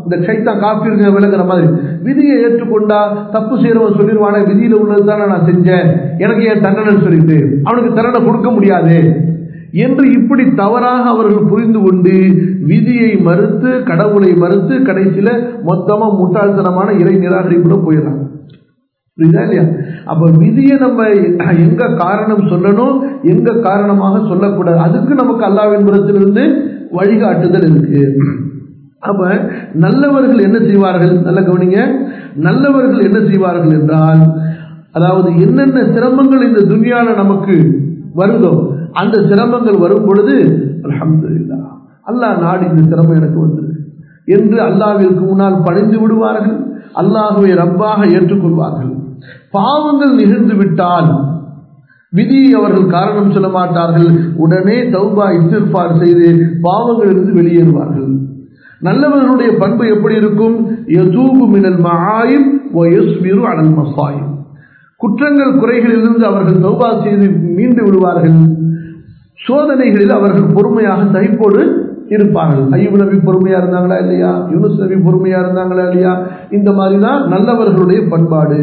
இந்த சைத்தான் காப்பீருங்க விளக்குற மாதிரி விதியை ஏற்றுக்கொண்டா தப்பு செய்யறவன் சொல்லிடுவானே விதியில உள்ளது தானே நான் செஞ்சேன் எனக்கு ஏன் தண்டனை சொல்லிட்டு அவனுக்கு தண்டனை கொடுக்க முடியாது என்று இப்படி தவறாக அவர்கள் புரிந்து கொண்டு விதியை மறுத்து கடவுளை மறுத்து கடைசியில மொத்தமா முட்டாள்தனமான இறை நிராகரிப்புல போயிடறாங்க புரியுதா இல்லையா அப்ப விதியை நம்ம எங்க காரணம் சொல்லணும் எங்க காரணமாக சொல்லக்கூடாது அதுக்கு நமக்கு அல்லாவின் புறத்திலிருந்து வழிகாட்டுதல் இருக்கு அப்ப நல்லவர்கள் என்ன செய்வார்கள் நல்ல கவனிங்க நல்லவர்கள் என்ன செய்வார்கள் என்றால் அதாவது என்னென்ன சிரமங்கள் இந்த துனியால நமக்கு வருதோ அந்த சிரமங்கள் வரும் பொழுது அல்ஹம்துலில்லா அல்லாஹ் நாடி இந்த சிரமம் எனக்கு வந்திருக்கு என்று அல்லாவிற்கு முன்னால் பணிந்து விடுவார்கள் அல்லாஹுவை ரப்பாக ஏற்றுக்கொள்வார்கள் பாவங்கள் நிகழ்ந்து விட்டால் விதியை அவர்கள் காரணம் சொல்ல மாட்டார்கள் உடனே தௌபா இஸ்திர்பார் செய்து பாவங்களிலிருந்து வெளியேறுவார்கள் நல்லவர்களுடைய பண்பு எப்படி இருக்கும் யதூபு மினல் மஆயிப் வ யஸ்பிரு அலல் மசாயிப் குற்றங்கள் குறைகளிலிருந்து அவர்கள் தௌபா செய்து மீண்டு விடுவார்கள் சோதனைகளில் அவர்கள் பொறுமையாக சகிப்போடு இருப்பார்கள் ஐயூப் நபி பொறுமையா இருந்தாங்களா இல்லையா யூனுஸ் நபி பொறுமையா இருந்தாங்களா இல்லையா இந்த மாதிரி தான் நல்லவர்களுடைய பண்பாடு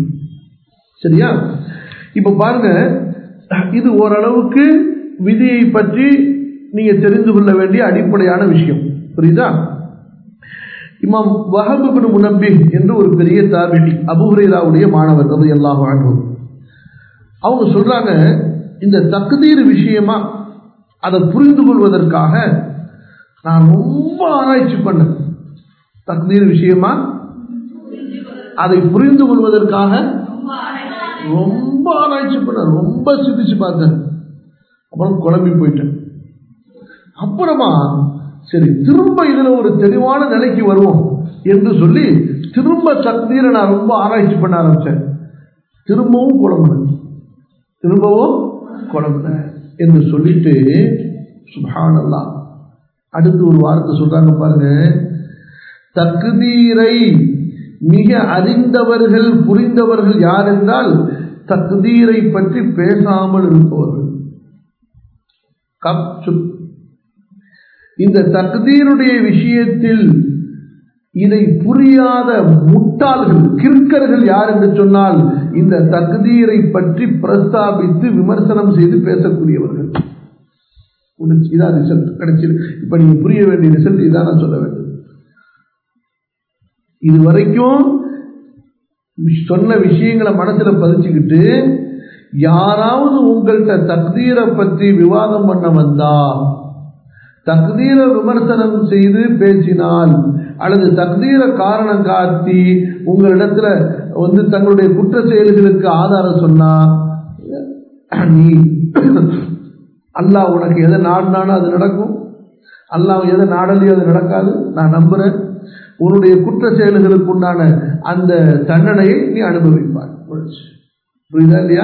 சரியா இப்ப பாருங்க இது ஓரளவுக்கு விதியை பற்றி நீங்க தெரிந்து கொள்ள வேண்டிய அடிப்படையான விஷயம் புரியுதா இமாம் வஹபுபின் முனப்பி என்று ஒரு பெரிய தாபிடி அபுஹுரேராவுடைய மாணவர் அது எல்லாம் வாழ்வோம் அவங்க சொல்றாங்க இந்த தக்தீர் விஷயமா அதை புரிந்து கொள்வதற்காக நான் ரொம்ப ஆராய்ச்சி பண்ணேன் தக்தீர் விஷயமா அதை புரிந்து கொள்வதற்காக ரொம்ப ஆராய்ச்சி பண்ண ரொம்ப சிந்திச்சு பார்த்தேன் அப்புறம் குழம்பி போயிட்டேன் அப்புறமா சரி திரும்ப இதுல ஒரு தெளிவான நிலைக்கு வருவோம் என்று சொல்லி திரும்ப தக்தீரை நான் ரொம்ப ஆராய்ச்சி பண்ண ஆரம்பிச்சேன் திரும்பவும் குழம்புனேன் திரும்பவும் குழம்புனேன் என்று சொல்லிட்டு சுபானல்லா அடுத்து ஒரு வார்த்தை சொல்றாங்க பாருங்க தக்தீரை மிக அறிந்தவர்கள் புரிந்தவர்கள் யார் என்றால் தக்தீரை பற்றி பேசாமல் இருப்பவர்கள் கப் சுப் இந்த தக்தீருடைய விஷயத்தில் இதை புரியாத முட்டாள்கள் கிற்கர்கள் யார் என்று சொன்னால் இந்த தக்தீரை பற்றி பிரஸ்தாபித்து விமர்சனம் செய்து பேசக்கூடியவர்கள் இதான் ரிசல்ட் கிடைச்சது இப்ப நீங்க புரிய வேண்டிய ரிசல்ட் இதான் நான் சொல்ல வேண்டும் இது வரைக்கும் சொன்ன விஷயங்களை மனசுல பதிச்சுக்கிட்டு யாராவது உங்கள்கிட்ட தக்தீரை பற்றி விவாதம் பண்ண வந்தா தக்தீர விமர்சனம் செய்து பேசினால் அல்லது தக்தீர காரணம் காட்டி உங்களிடத்துல வந்து தங்களுடைய குற்ற செயல்களுக்கு ஆதாரம் சொன்னா நீ அல்லாஹ் உனக்கு எதை நாடினானோ அது நடக்கும் அல்லாஹ் எதை நாடலையோ அது நடக்காது நான் நம்புறேன் உன்னுடைய குற்ற செயல்களுக்கு உண்டான அந்த தண்டனையை நீ அனுபவிப்பார் புரியுதா இல்லையா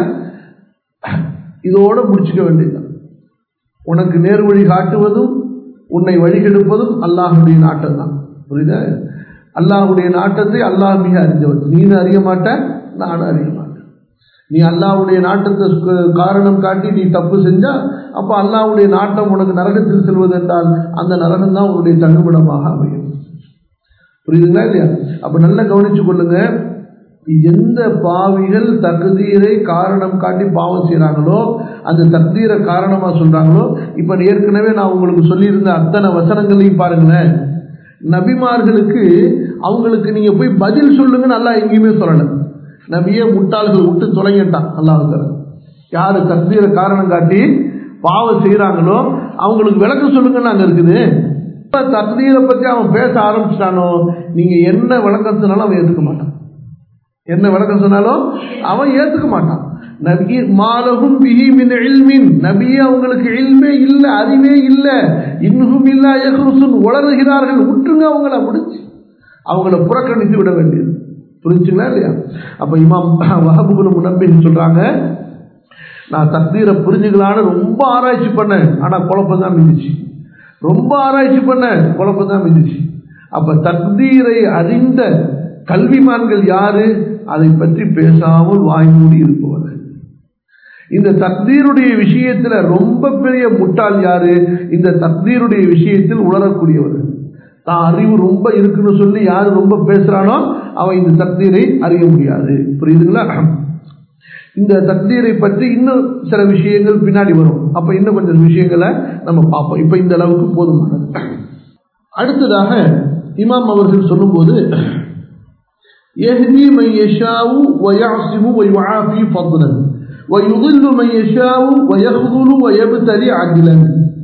இதோட முடிச்சுக்க வேண்டியதுதான் உனக்கு நேர் வழி காட்டுவதும் உன்னை வழிகெடுப்பதும் அல்லாஹுடைய நாட்டம் தான் புரியுதா அல்லாஹுடைய நாட்டத்தை அல்லாஹ் மிக அறிஞ்சவன் நீனு அறிய மாட்ட நானும் அறிய மாட்டேன் நீ அல்லாஹுடைய நாட்டத்தை காரணம் காட்டி நீ தப்பு செஞ்சா அப்ப அல்லாஹுடைய நாட்டம் உனக்கு நரகத்தில் செல்வது என்றால் அந்த நரகம் தான் உன்னுடைய தங்குமிடமாக அமையும் புரியுதுங்களா இல்லையா அப்ப நல்லா கவனிச்சு கொள்ளுங்க எந்த பாவிகள் தகுதீரை காரணம் காட்டி பாவம் செய்யறாங்களோ அந்த தக்தீரை காரணமா சொல்றாங்களோ இப்ப ஏற்கனவே நான் உங்களுக்கு சொல்லியிருந்த அத்தனை வசனங்களையும் பாருங்களேன் நபிமார்களுக்கு அவங்களுக்கு நீங்க போய் பதில் சொல்லுங்க நல்லா எங்கேயுமே சொல்லல நபியே முட்டாள்கள் விட்டு தொலைங்கட்டான் அல்லாஹ் யாரு தக்தீரை காரணம் காட்டி பாவம் செய்யறாங்களோ அவங்களுக்கு விளக்கம் சொல்லுங்கன்னு அங்க இருக்குது இப்ப தக்தீரை பத்தி அவன் பேச ஆரம்பிச்சிட்டானோ நீங்க என்ன விளக்கம் சொன்னாலும் அவன் ஏத்துக்க மாட்டான் என்ன விளக்கம் சொன்னாலும் அவன் ஏத்துக்க மாட்டான் நபி மாலகும் பிஹி மின் இல்மின் நபியே அவங்களுக்கு இல்மே இல்ல அறிவே இல்ல இன்னும் இல்லா யஹ்ருசுன் உளறுகிறார்கள் விட்டுங்க அவங்கள முடிச்சு அவங்கள புறக்கணித்து விட வேண்டியது புரிஞ்சுங்களா இல்லையா அப்ப இமாம் வஹபுகுல் முனப்பின்னு சொல்றாங்க நான் தக்தீரை புரிஞ்சுக்கலான்னு ரொம்ப ஆராய்ச்சி பண்ணேன் ஆனா குழப்பம் தான் மிஞ்சிச்சு ரொம்ப ஆராய்ச்சி பண்ணேன் குழப்பம் தான் மிஞ்சிச்சு அப்ப தக்தீரை அறிந்த கல்விமான்கள் யாரு அதை பற்றி பேசாமல் வாய்மூடி இருப்பவர்கள் இந்த தக்தீருடைய விஷயத்துல ரொம்ப பெரிய முட்டாள் யாரு இந்த தக்தீருடைய விஷயத்தில் உணரக்கூடியவர்கள் தான் அறிவு ரொம்ப இருக்குன்னு சொல்லி யார் ரொம்ப பேசுறானோ அவன் இந்த தக்தீரை அறிய முடியாது புரியுதுங்களா இந்த தக்தீரை பற்றி இன்னும் சில விஷயங்கள் பின்னாடி வரும் அப்ப இன்னும் கொஞ்சம் விஷயங்களை நம்ம பார்ப்போம் இப்ப இந்த அளவுக்கு போதுமானது அடுத்ததாக இமாம் அவர்கள் சொல்லும்போது يهدي من يشاء ويعصم ويعافي فضلا ويضل من يشاء ويخذل ويبتلي عدلا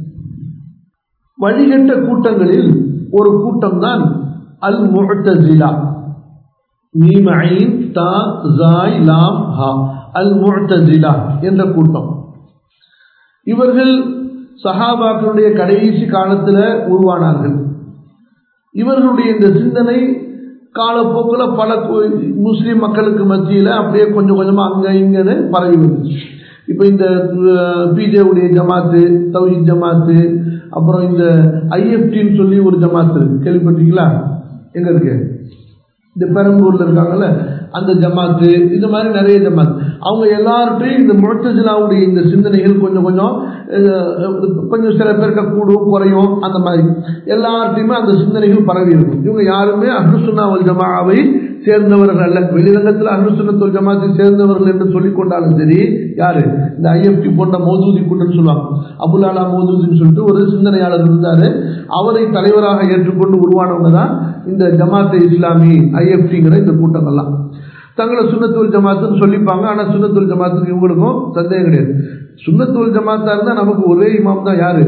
வழிகட்ட கூட்டங்களில் ஒரு கூட்டம் தான் அல் முஅ்தஸிலா மீம் ஐன் தா ஜாய் லாம் ஹா அல் முஅ்தஸிலா என்ற கூட்டம் இவர்கள் சஹாபாக்களுடைய கடைசி காலத்தில் உருவானார்கள் இவர்களுடைய இந்த சிந்தனை காலப்போக்கில் பல முஸ்லீம் மக்களுக்கு மத்தியில் அப்படியே கொஞ்சம் கொஞ்சமாக அங்கே இங்கன்னு பரவி வந்துச்சு இப்போ இந்த பிஜேவுடைய ஜமாத்து தௌஹித் ஜமாத்து அப்புறம் இந்த ஐஎஃப்டின்னு சொல்லி ஒரு ஜமாத்து இருக்கு கேள்விப்பட்டீங்களா எங்கே இருக்கு இந்த பெரம்பூரில் இருக்காங்கல்ல அந்த ஜமாத்து இந்த மாதிரி நிறைய ஜமாத் அவங்க எல்லார்ட்டையும் இந்த முழத்தஜிலாவுடைய இந்த சிந்தனைகள் கொஞ்சம் கொஞ்சம் கொஞ்சம் சில பேருக்கு கூடும் குறையும் அந்த மாதிரி எல்லார்ட்டையுமே அந்த சிந்தனைகள் பரவி இருக்கும் இவங்க யாருமே அஹ்லுசுன்னாவல் ஜமாவை சேர்ந்தவர்கள் அல்ல வெளிரங்கத்தில் அஹ்லுசுன்னத்துல் ஜமாத்தை சேர்ந்தவர்கள் என்று சொல்லிக் கொண்டாலும் சரி யாரு இந்த ஐஎஃப்டி போன்ற மோதூதி கூட்டம் சொல்லுவாங்க அபுல்லாலா மோதூதின்னு சொல்லிட்டு ஒரு சிந்தனையாளர் இருந்தாரு அவரை தலைவராக ஏற்றுக்கொண்டு உருவானவங்க தான் இந்த ஜமாத்தை இஸ்லாமி ஐஎஃப்டிங்கிற இந்த கூட்டங்கள்லாம் தங்களை சுண்ணத்துல் ஜமாத்துன்னு சொல்லிப்பாங்க ஆனால் சுண்ணத்துல் ஜமாத்துக்கு இவங்களுக்கும் சந்தேகம் கிடையாது சுண்ணத்துல் ஜமாத்தா இருந்தால் நமக்கு ஒரே இமாம் தான் யாரு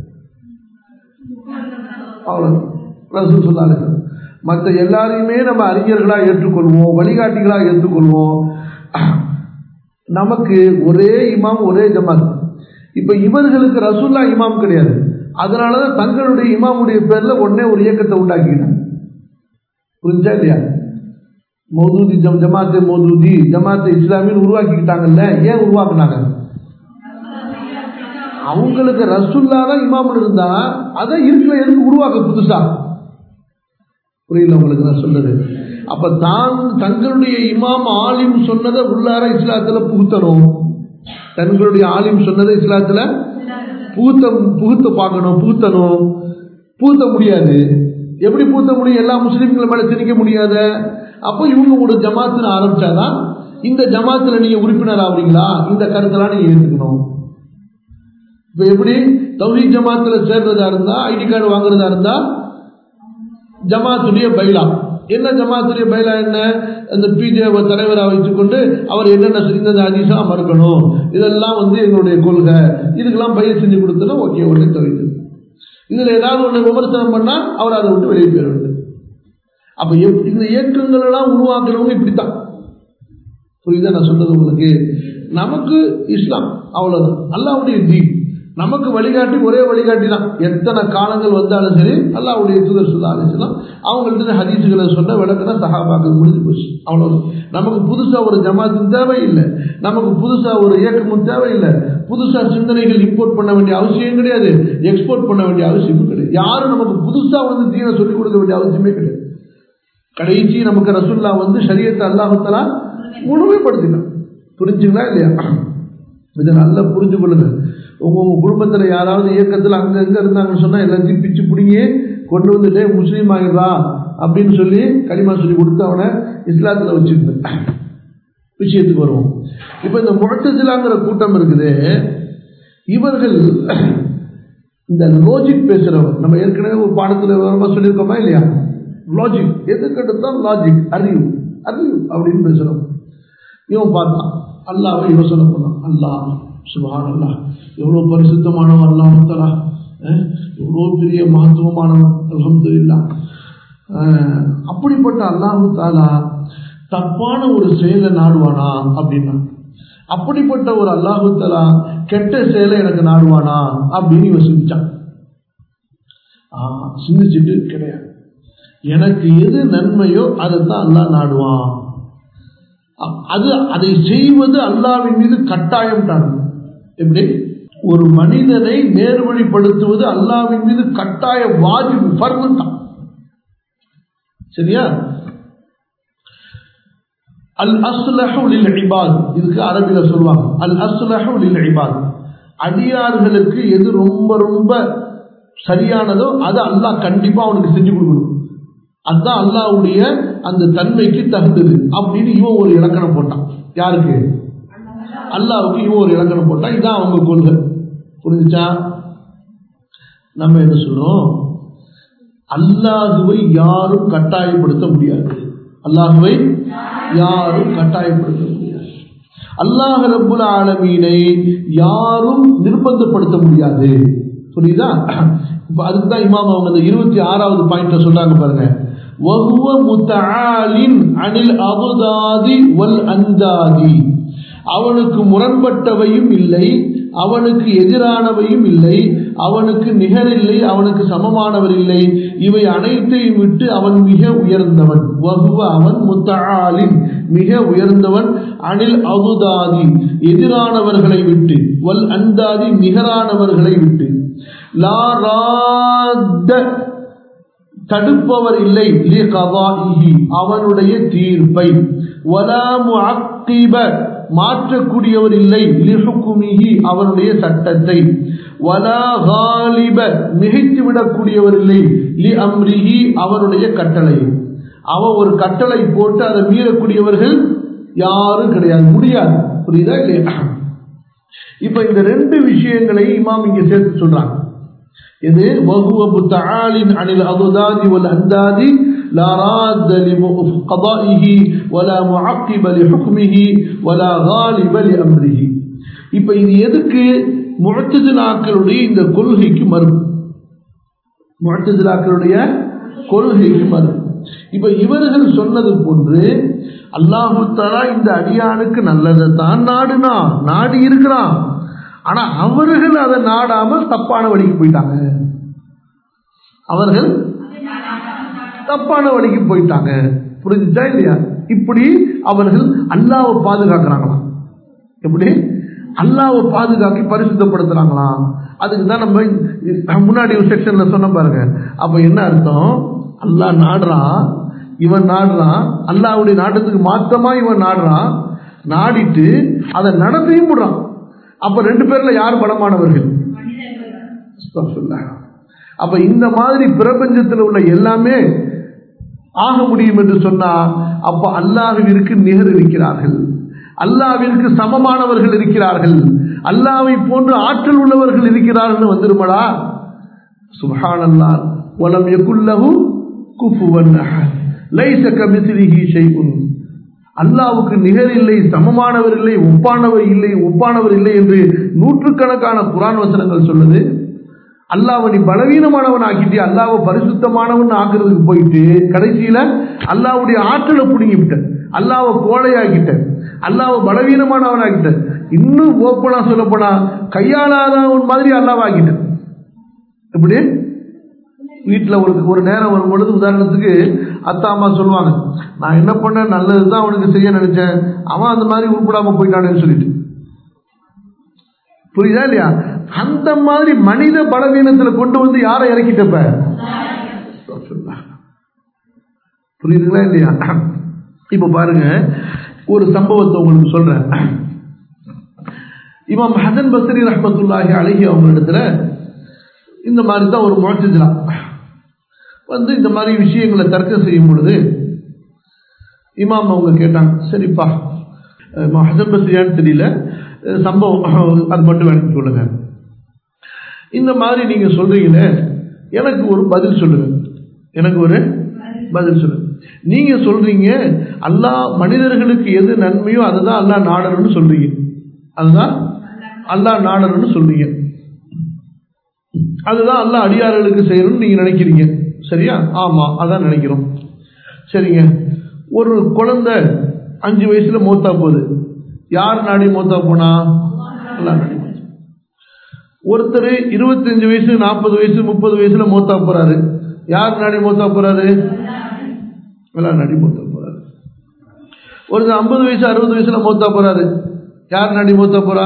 அவ்வளோ ரசூல் சொல்லாரு மற்ற எல்லாரையுமே நம்ம அறிஞர்களாக ஏற்றுக்கொள்வோம் வழிகாட்டிகளாக ஏற்றுக்கொள்வோம் நமக்கு ஒரே இமாம் ஒரே ஜமாத் இப்போ இவர்களுக்கு ரசூல்லா இமாம் கிடையாது அதனால தான் தங்களுடைய இமாமுடைய பேரில் உடனே ஒரு இயக்கத்தை உண்டாக்கிட்டாங்க புரிஞ்சா இல்லையா மௌதூதி ஜம் ஜமாத்தே மௌதூதி ஜமாத்தே இஸ்லாமின்னு உருவாக்கிக்கிட்டாங்கல்ல ஏன் உருவாக்குனாங்க அவங்களுக்கு ரசுல்லா தான் இமாம் இருந்தா அதை இருக்கிற எதுக்கு உருவாக்க புதுசா புரியல உங்களுக்கு நான் சொல்றது அப்ப தான் தங்களுடைய இமாம் ஆலிம் சொன்னதை உள்ளார இஸ்லாத்துல புகுத்தணும் தங்களுடைய ஆலிம் சொன்னதை இஸ்லாத்துல புகுத்த புகுத்த பார்க்கணும் புகுத்தணும் புகுத்த முடியாது எப்படி பூத்த முடியும் எல்லா முஸ்லீம்கள் மேல திணிக்க முடியாத அப்போ இவங்க ஒரு ஜமாத்துல ஆரம்பிச்சாதான் இந்த ஜமாத்துல நீங்க உறுப்பினர் ஆகுறீங்களா இந்த கருத்தெல்லாம் நீங்க ஏற்றுக்கணும் இப்ப எப்படி தௌஹீத் ஜமாத்துல சேர்றதா இருந்தா ஐடி கார்டு வாங்குறதா இருந்தா ஜமாத்துடைய பைலா என்ன ஜமாத்துடைய பைலா என்ன அந்த பிஜே தலைவராக வச்சுக்கொண்டு அவர் என்னென்ன செஞ்சது அதிசா மறுக்கணும் இதெல்லாம் வந்து எங்களுடைய கொள்கை இதுக்கெல்லாம் பயிர் செஞ்சு கொடுத்தனா ஓகே உடனே தவிர்த்து இதுல ஏதாவது ஒன்று விமர்சனம் பண்ணா அவர் அதை விட்டு வெளியே போயிட வேண்டும் அப்ப இந்த இயக்கங்கள் எல்லாம் உருவாக்குறவங்க இப்படித்தான் புரியுதா நான் சொல்றது உங்களுக்கு நமக்கு இஸ்லாம் அவ்வளவுதான் அல்லாவுடைய ஜீ நமக்கு வழிகாட்டி ஒரே வழிகாட்டி தான் எத்தனை காலங்கள் வந்தாலும் சரி அல்லாவுடைய தூதர் சொல்லா அலிஸ்லாம் அவங்கள்ட்ட ஹதீசுகளை சொன்ன விளக்குனா சஹாபாக்கள் முடிஞ்சு போச்சு அவ்வளவு நமக்கு புதுசா ஒரு ஜமாத்தும் தேவையில்லை நமக்கு புதுசா ஒரு இயக்கமும் தேவையில்லை புதுசா சிந்தனைகள் இம்போர்ட் பண்ண வேண்டிய அவசியம் கிடையாது எக்ஸ்போர்ட் பண்ண வேண்டிய அவசியமும் கிடையாது யாரும் நமக்கு புதுசா வந்து தீனை சொல்லிக் கொடுக்க வேண்டிய அவசியமே கிடையாது கடைசி நமக்கு ரசுல்லா வந்து சரியத்தை அல்லாஹத்தலா முழுமைப்படுத்தினான் புரிஞ்சுங்களா இல்லையா இதை நல்லா புரிஞ்சு கொள்ளுங்க உங்க உங்க குடும்பத்தில் யாராவது இயக்கத்தில் அங்க எங்க இருந்தாங்கன்னு சொன்னா எல்லாத்தையும் பிச்சு பிடிங்கி கொண்டு வந்துட்டு முஸ்லீம் ஆகிடுறா அப்படின்னு சொல்லி களிமா சொல்லி கொடுத்து அவனை இஸ்லாத்துல வச்சுருந்தேன் விஷயத்துக்கு வருவோம் இப்போ இந்த முழத்தத்திலாங்கிற கூட்டம் இருக்குது இவர்கள் இந்த லாஜிக் பேசுறவர் நம்ம ஏற்கனவே ஒரு பாடத்தில் விவரமா சொல்லியிருக்கோமா இல்லையா லாஜிக் எதுக்கு எடுத்தால் லாஜிக் அறிவு அறிவு அப்படின்னு பேசுறோம் இவன் பார்த்தான் அல்லாவை யோசனை பண்ணான் அல்லாஹ் சுபான் அல்லா எவ்வளோ பரிசுத்தமானவன் அல்லாஹலா எவ்வளோ பெரிய மகத்துவமானவன் அலமது இல்லா அப்படிப்பட்ட அல்லாஹு தாலா தப்பான ஒரு செயலை நாடுவானா அப்படின்னா அப்படிப்பட்ட ஒரு அல்லாஹு தாலா கெட்ட செயலை எனக்கு நாடுவானா அப்படின்னு இவன் சிந்திச்சான் சிந்திச்சுட்டு கிடையாது எனக்கு எது நன்மையோ அதை தான் அல்லாஹ் நாடுவான் அது அதை செய்வது அல்லாவின் மீது கட்டாயம் தான் எப்படி ஒரு மனிதனை நேர்வழிப்படுத்துவது அல்லாவின் மீது கட்டாய வாஜிபு ஃபர்வு தான் சரியா அல் அஸ்லஹு லில் இபாத் இதுக்கு அரபில சொல்லுவாங்க அல் அஸ்லஹு லில் இபாத் அடியார்களுக்கு எது ரொம்ப ரொம்ப சரியானதோ அதை அல்லாஹ் கண்டிப்பா அவனுக்கு செஞ்சு கொடுக்கணும் அதுதான் அல்லாஹ்வுடைய அந்த தன்மைக்கு தகுந்தது அப்படின்னு இவன் ஒரு இலக்கணம் போட்டான் யாருக்கு அல்லாஹ்வுக்கு இவன் ஒரு இலக்கணம் போட்டான் இதான் அவங்க கொள்கை புரிஞ்சுச்சா நம்ம என்ன சொல்றோம் அல்லாஹுவை யாரும் கட்டாயப்படுத்த முடியாது அல்லாஹுவை யாரும் கட்டாயப்படுத்த முடியாது அல்லாஹ் ரப்புல் ஆலமீனை யாரும் நிர்பந்தப்படுத்த முடியாது புரியுதா இப்ப அதுக்கு தான் இமாம் அவங்க இந்த இருபத்தி ஆறாவது பாயிண்ட்ல சொல்றாங்க பாருங்க وهو متعال عن الأضداد والأنداد அவனுக்கு முரண்பட்டவையும் இல்லை அவனுக்கு எதிரானவையும் இல்லை அவனுக்கு நிகரில்லை அவனுக்கு சமமானவர் இல்லை இவை அனைத்தையும் விட்டு அவன் மிக உயர்ந்தவன் வகுவ அவன் முத்தாலின் மிக உயர்ந்தவன் அனில் அபுதாதி எதிரானவர்களை விட்டு வல் அந்தாதி நிகரானவர்களை விட்டு லா ராத்த தடுப்பவர் இல்லை லிகதாஇஹி அவனுடைய தீர்ப்பை வலா முஅக்கிப மாற்றக்கூடியவர் இல்லை லிஹுக்குமிஹி அவனுடைய சட்டத்தை வலா காலிப மிகைத்து விடக்கூடியவர் இல்லை லி அம்ரிஹி அவனுடைய கட்டளை அவன் ஒரு கட்டளை போட்டு அதை மீறக்கூடியவர்கள் யாரும் கிடையாது முடியாது புரியுதா இல்லையா இப்ப இந்த ரெண்டு விஷயங்களை இமாம் இங்க சேர்த்து சொல்றாங்க இது وهو متعال عن الأضداد والأنداد لا راد لقضائه ولا معقب لحكمه ولا غالب لأمره இப்ப இது எதுக்கு முழத்ததிலாக்களுடைய இந்த கொள்கைக்கு மறுப்பு முழத்ததிலாக்களுடைய கொள்கைக்கு மறுப்பு இப்ப இவர்கள் சொன்னது போன்று அல்லாஹு தலா இந்த அடியானுக்கு நல்லதை தான் நாடுனா நாடி இருக்கிறான் ஆனா அவர்கள் அதை நாடாமல் தப்பான வழிக்கு போயிட்டாங்க அவர்கள் தப்பான வழிக்கு போயிட்டாங்க புரிஞ்சுச்சா இல்லையா இப்படி அவர்கள் அல்லாவை பாதுகாக்கிறாங்களாம் எப்படி அல்லாவை பாதுகாக்கி பரிசுத்தப்படுத்துறாங்களாம் அதுக்கு தான் நம்ம முன்னாடி ஒரு செக்ஷன்ல சொன்ன பாருங்க அப்ப என்ன அர்த்தம் அல்லாஹ் நாடுறான் இவன் நாடுறான் அல்லாவுடைய நாட்டத்துக்கு மாற்றமா இவன் நாடுறான் நாடிட்டு அதை நடத்தையும் விடுறான் அப்ப ரெண்டு பேர்ல யார் பலமானவர்கள் அப்ப இந்த மாதிரி பிரபஞ்சத்தில் உள்ள எல்லாமே ஆக முடியும் என்று சொன்னா அப்ப அல்லாஹுவிற்கு நிகர் இருக்கிறார்கள் அல்லாவிற்கு சமமானவர்கள் இருக்கிறார்கள் அல்லாவை போன்று ஆற்றல் உள்ளவர்கள் இருக்கிறார்கள் வந்துருமடா சுபஹான் அல்லா வலம் எகுல்லஹு குஃபுவன் லைச கமிசிலிஹி ஷைஉன் அல்லாவுக்கு நிகர் இல்லை சமமானவர் இல்லை ஒப்பானவர் இல்லை ஒப்பானவர் இல்லை என்று நூற்றுக்கணக்கான குரான் வசனங்கள் சொல்லுது அல்லாவை நீ பலவீனமானவன் ஆக்கிட்டு அல்லாவை பரிசுத்தமானவன் ஆக்குறதுக்கு போயிட்டு கடைசியில அல்லாவுடைய ஆற்றலை பிடுங்கி விட்ட அல்லாவை கோழையாக்கிட்ட அல்லாவை பலவீனமானவன் ஆக்கிட்ட இன்னும் ஓப்பனா சொல்ல போனா கையாளாதவன் மாதிரி அல்லாவை ஆக்கிட்ட எப்படி வீட்டில் ஒரு ஒரு நேரம் வரும் பொழுது உதாரணத்துக்கு அத்தா அம்மா சொல்லுவாங்க நான் என்ன பண்ணேன் நல்லது தான் அவனுக்கு செய்ய நினைச்சேன் அவன் அந்த மாதிரி உருப்படாம போயிட்டானேன்னு சொல்லிட்டு புரியுதா இல்லையா அந்த மாதிரி மனித பலவீனத்துல கொண்டு வந்து யாரை இறக்கிட்டப்ப புரியுதுங்களா இல்லையா இப்ப பாருங்க ஒரு சம்பவத்தை உங்களுக்கு சொல்றேன் இமாம் ஹசன் பஸ்ரி ரஹமத்துல்லாஹி அழகி அவங்க இடத்துல இந்த மாதிரி தான் ஒரு முழச்சிக்கலாம் வந்து இந்த மாதிரி விஷயங்களை தர்க்கம் செய்யும் பொழுது இமாம் அவங்க கேட்டாங்க சரிப்பா ஹசன் பஸ்ரியான்னு தெரியல சம்பவம் அது மட்டும் எனக்கு சொல்லுங்க இந்த மாதிரி நீங்க சொல்றீங்களே எனக்கு ஒரு பதில் சொல்லுங்க எனக்கு ஒரு பதில் சொல்லுங்க நீங்க சொல்றீங்க அல்லா மனிதர்களுக்கு எது நன்மையோ அதுதான் அல்லா நாடணும்னு சொல்றீங்க அதுதான் அல்லா நாடணும்னு சொல்றீங்க அதுதான் அல்லா அடியார்களுக்கு செய்யணும்னு நீங்க நினைக்கிறீங்க சரியா ஆமா அதான் நினைக்கிறோம் சரிங்க ஒரு குழந்தை அஞ்சு வயசுல மூத்தா போகுது யார் நாடி மூத்தா போனா அல்லா நாடி ஒருத்தர் இருபத்தஞ்சு வயசு நாற்பது வயசு முப்பது வயசுல மூத்தா போறாரு யார் நாடி மூத்தா போறாரு அல்லா நாடி மூத்தா போறாரு ஒருத்தர் ஐம்பது வயசு அறுபது வயசுல மூத்தா போறாரு யார் நாடி மூத்தா போறா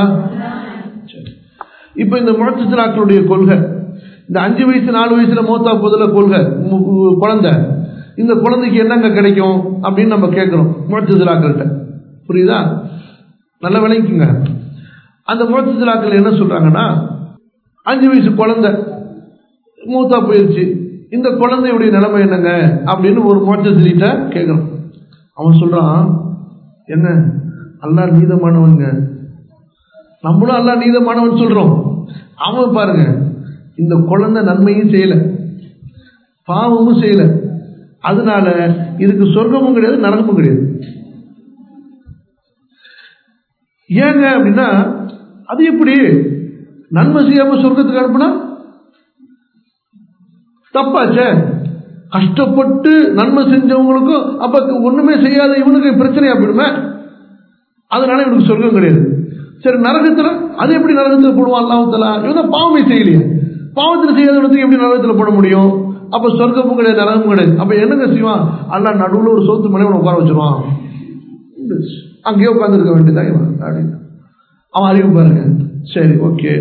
இப்ப இந்த முழச்சிலாக்களுடைய கொள்கை இந்த அஞ்சு வயசு நாலு வயசுல மூத்தா போதுல கொள்கை குழந்தை இந்த குழந்தைக்கு என்னங்க கிடைக்கும் அப்படின்னு நம்ம கேட்கிறோம் முழச்சிலாக்கள்கிட்ட புரியுதா நல்ல விளங்கிக்குங்க அந்த முழச்சிலாக்கள் என்ன சொல்றாங்கன்னா அஞ்சு வயசு குழந்தை மூத்தா போயிடுச்சு இந்த குழந்தையுடைய நிலைமை என்னங்க அப்படின்னு ஒரு மோட்சத்திட்ட கேட்குறான் அவன் சொல்றான் என்ன அல்லா நீதமானவங்க நம்மளும் அல்லா நீதமானவன் சொல்றோம் அவன் பாருங்க இந்த குழந்தை நன்மையும் செய்யல பாவமும் செய்யல அதனால இதுக்கு சொர்க்கமும் கிடையாது நரகமும் கிடையாது ஏங்க அப்படின்னா அது எப்படி நன்மை செய்யாம சொர்க்கத்துக்கு அனுப்புனா தப்பாச்சே கஷ்டப்பட்டு நன்மை செஞ்சவங்களுக்கும் அப்ப ஒண்ணுமே செய்யாத இவனுக்கு பிரச்சனையா போயிடுமே அதனால இவனுக்கு சொர்க்கம் கிடையாது சரி நரகத்துல அது எப்படி நரகத்துல போடுவான் அல்லாஹலா இவன் தான் பாவமே செய்யலையே பாவத்தில் செய்யாதவனுக்கு எப்படி நரகத்துல போட முடியும் அப்ப சொர்க்கமும் கிடையாது நரகமும் கிடையாது அப்ப என்னங்க செய்வான் அல்ல நடுவில் ஒரு சோத்து மலை உட்கார வச்சிருவான் அங்கேயே உட்காந்துருக்க வேண்டியதான் இவன் அப்படின்னு அவன் அறிவு பாருங்க சரி ஓகே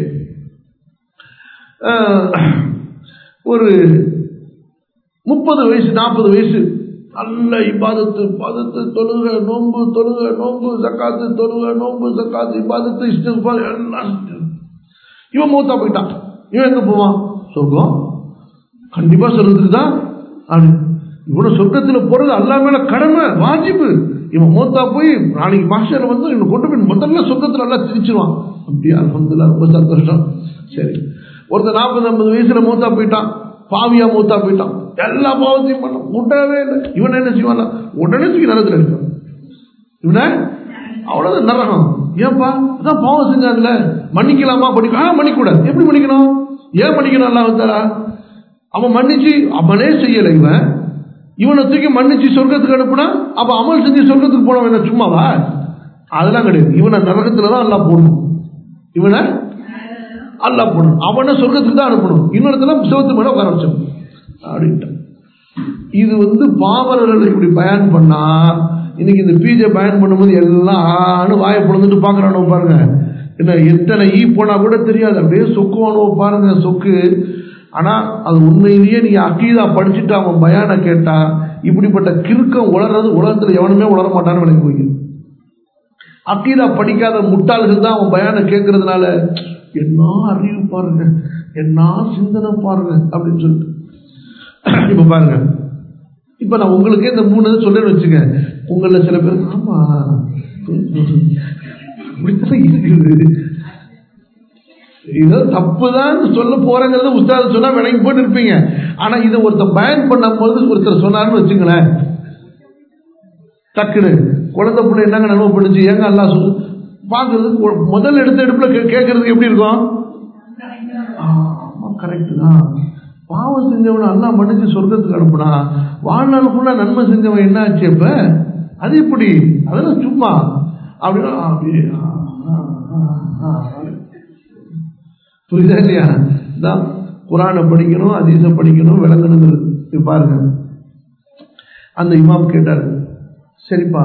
ஒரு முப்பது வயசு நாற்பது வயசு நல்ல இபாதத்து பாதத்து தொழுக நோன்பு தொழுக நோன்பு சக்காத்து தொழுக நோன்பு சக்காத்து இபாதத்து இஷ்டம் எல்லாம் இவன் மூத்தா போயிட்டான் இவன் எங்க போவான் சொர்க்கம் கண்டிப்பா சொல்றதுக்கு தான் அது இவனை சொர்க்கத்தில் போறது அல்லா மேல கடமை வாஜிப்பு இவன் மூத்தா போய் நாளைக்கு மாஸ்டர் வந்து இவனை கொண்டு போய் முதல்ல சொர்க்கத்தில் நல்லா திரிச்சிருவான் அப்படியா அலமதுல்லா ரொம்ப சந்தோஷம் சரி ஒருத்தர் நாற்பது ஐம்பது வயசுல மூத்தா போயிட்டான் பாவியா மூத்தா போயிட்டான் எல்லா பாவத்தையும் பண்ண விடவே இல்லை இவன் என்ன செய்வான் உடனே தூக்கி நரகத்தில் இருக்கான் இவனை அவ்வளவுதான் நரகம் ஏன்பா அதான் பாவம் செஞ்சாங்கல்ல மன்னிக்கலாமா படிக்க ஆ மன்னிக்கூடாது எப்படி மன்னிக்கணும் ஏன் மன்னிக்கணும் அல்லா வந்தாரா அவன் மன்னிச்சு அவனே செய்யல இவன் இவனை தூக்கி மன்னிச்சு சொர்க்கத்துக்கு அனுப்புனா அப்ப அமல் செஞ்சு சொர்க்கத்துக்கு போனவன் என்ன சும்மாவா அதெல்லாம் கிடையாது இவனை நரகத்துல தான் எல்லாம் போடணும் இவனை அல்லா போடணும் அவனை சொர்க்கத்துக்கு தான் அனுப்பணும் இன்னொருத்தல சிவத்து மேல உட்கார வச்சோம் அப்படின்ட்டு இது வந்து பாமரர்கள் இப்படி பயன் பண்ணா இன்னைக்கு இந்த பீஜை பயன் பண்ணும்போது எல்லாம் ஆணு வாயை பொழுதுட்டு பாக்குறானோ பாருங்க என்ன எத்தனை ஈ போனா கூட தெரியாது அப்படியே சொக்குவானோ பாருங்க சொக்கு ஆனா அது உண்மையிலேயே நீ அக்கீதா படிச்சுட்டு அவன் பயான கேட்டா இப்படிப்பட்ட கிறுக்கம் உளறது உலகத்துல எவனுமே உளர மாட்டான்னு விளங்கி வைக்கணும் அக்கீதா படிக்காத முட்டாள்கள் தான் அவன் பயான கேட்கறதுனால என்ன அறிவு பாருங்க என்ன சிந்தனை பாருங்க அப்படின்னு சொல்லிட்டு இப்ப பாருங்க இப்ப நான் உங்களுக்கே இந்த மூணு சொல்றேன்னு வச்சுங்க உங்கள சில பேர் ஆமா அப்படித்தான் இருக்குது இது தப்புதான் சொல்ல போறேங்கிறத உஸ்தாது சொன்னா விலகி போட்டு இருப்பீங்க ஆனா இதை ஒருத்தர் பயன் பண்ணும் போது ஒருத்தர் சொன்னார்னு வச்சுங்களேன் டக்குன்னு குழந்தை பிள்ளை என்னங்க நன்மை பண்ணுச்சு ஏங்க அல்லா சொல்லு பாக்குறது முதல் எடுத்த எடுப்புல கேட்கறதுக்கு எப்படி இருக்கும் ஆமா கரெக்ட் தான் பாவம் செஞ்சவனை எல்லாம் மன்னிச்சு சொர்க்கத்துக்கு அனுப்புனா வாழ்நாள் ஃபுல்லா நன்மை செஞ்சவன் என்ன ஆச்சு இப்ப அது எப்படி அதெல்லாம் சும்மா அப்படின்னா புரியுதா இல்லையா தான் குரானை படிக்கணும் அதீச படிக்கணும் விளங்கணுங்கிறது பாருங்க அந்த இமாம் கேட்டார் சரிப்பா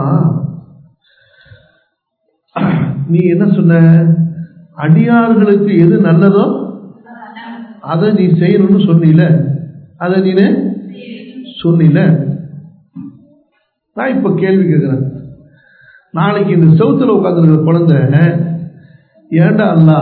நீ என்ன சொன்ன அடியார்களுக்கு எது நல்லதோ அதை நீ செய்யணும்னு சொன்னில அதை நீ சொன்னில நான் இப்ப கேள்வி கேட்கிறேன் நாளைக்கு இந்த செவுத்துல உட்காந்துருக்கிற குழந்தை ஏண்டா அல்லா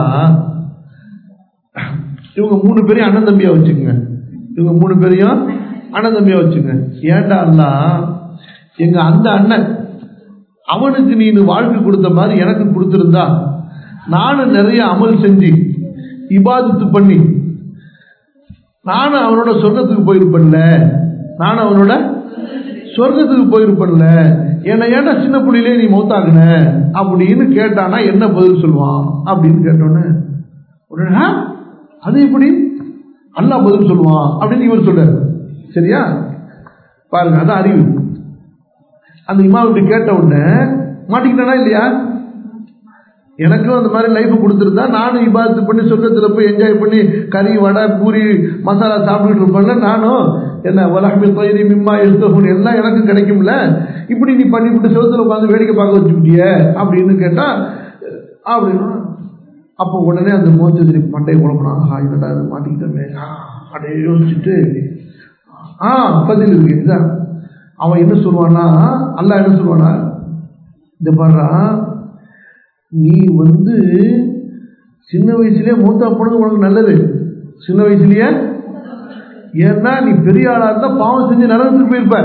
இவங்க மூணு பேரையும் அண்ணன் தம்பியா வச்சுக்கோங்க இவங்க மூணு பேரையும் அண்ணன் தம்பியா வச்சுங்க ஏண்டா அல்லா எங்க அந்த அண்ணன் அவனுக்கு நீ வாழ்க்கை கொடுத்த மாதிரி எனக்கு கொடுத்திருந்தா நானும் நிறைய அமல் செஞ்சு இபாதத்து பண்ணி நானும் அவனோட சொர்க்கத்துக்கு போயிருப்பேன்ல நானும் அவனோட சொர்க்கத்துக்கு போயிருப்பேன்ல என்ன ஏன்டா சின்ன புள்ளிலே நீ மௌத்தாக்குன அப்படின்னு கேட்டானா என்ன பதில் சொல்லுவான் அப்படின்னு கேட்டோன்னே உடனே அது எப்படி அல்லா பதில் சொல்லுவான் அப்படின்னு இவர் சொல்றாரு சரியா பாருங்க அதான் அறிவு அந்த இமாம் இப்படி கேட்ட உடனே மாட்டிக்கிட்டானா இல்லையா எனக்கும் அந்த மாதிரி லைஃப் கொடுத்துருந்தா நானும் இபாதத்து பண்ணி சொர்க்கத்தில் போய் என்ஜாய் பண்ணி கறி வடை பூரி மசாலா சாப்பிட்டுட்டு இருப்பேன்ல நானும் என்ன வலஹமி பயிரி மிம்மா எழுத்தகுன் எல்லாம் எனக்கும் கிடைக்கும்ல இப்படி நீ பண்ணிவிட்டு செவத்தில் உட்காந்து வேடிக்கை பார்க்க வச்சுக்கிட்டிய அப்படின்னு கேட்டா அப்படின்னா அப்போ உடனே அந்த மோச்சதிரி மண்டை குழம்புனா ஆஹா என்னடா மாட்டிக்கிட்டோமே அப்படியே யோசிச்சுட்டு ஆ பதில் இருக்கு இதுதான் அவன் என்ன சொல்லுவானா அல்ல என்ன சொல்லுவானா இந்த பாடுறா நீ வந்து சின்ன வயசுலயே மூத்தா போனது உனக்கு நல்லது சின்ன வயசுலயே ஏன்னா நீ பெரிய ஆளா இருந்தா பாவம் செஞ்சு நரகத்துக்கு போயிருப்ப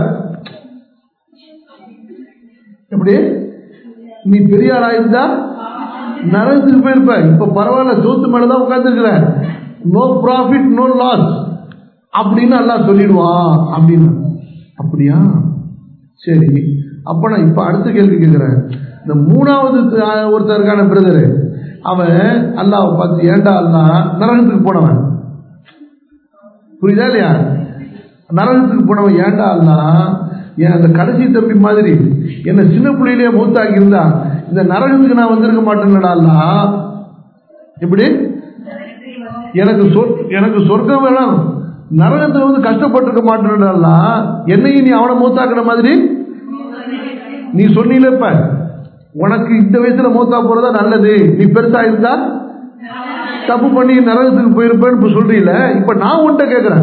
எப்படி நீ பெரிய ஆளா இருந்தா நரகத்துக்கு போயிருப்ப இப்ப பரவாயில்ல சோத்து மேலதான் உட்கார்ந்துருக்கிற நோ ப்ராஃபிட் நோ லாஸ் அப்படின்னு எல்லாம் சொல்லிடுவான் அப்படின்னு அப்படியா சரி அப்ப நான் இப்ப அடுத்த கேள்வி கேட்கிறேன் இந்த மூணாவது அஹ், ஒருத்தன் இருக்கான பிரதரு அவன் அல்லாஹ் பார்த்து ஏண்டா அல்லா நரகத்துக்கு போனவன் புரியுதா இல்லையா நரகத்துக்கு போனவன் ஏண்டா அல்லா என் அந்த கடைசி தம்பி மாதிரி என்ன சின்ன பிள்ளையிலேயே மூத்தாக்கி இருந்தா இந்த நரகத்துக்கு நான் வந்திருக்க மாட்டேன்டா அல்லா எப்படி எனக்கு சொர் எனக்கு சொர்க்கம் வேணும் நரகத்துல வந்து கஷ்டப்பட்டிருக்க மாட்டேன்டா என்னையும் நீ அவனை மூத்தாக்குற மாதிரி நீ சொன்னீல இப்ப உனக்கு இந்த வயசுல மூத்தா போறதா நல்லது நீ பெருசா இருந்தா தப்பு பண்ணி நரகத்துக்கு போயிருப்பேன்னு இப்ப சொல்றீல இப்ப நான் உன்கிட்ட கேக்குறேன்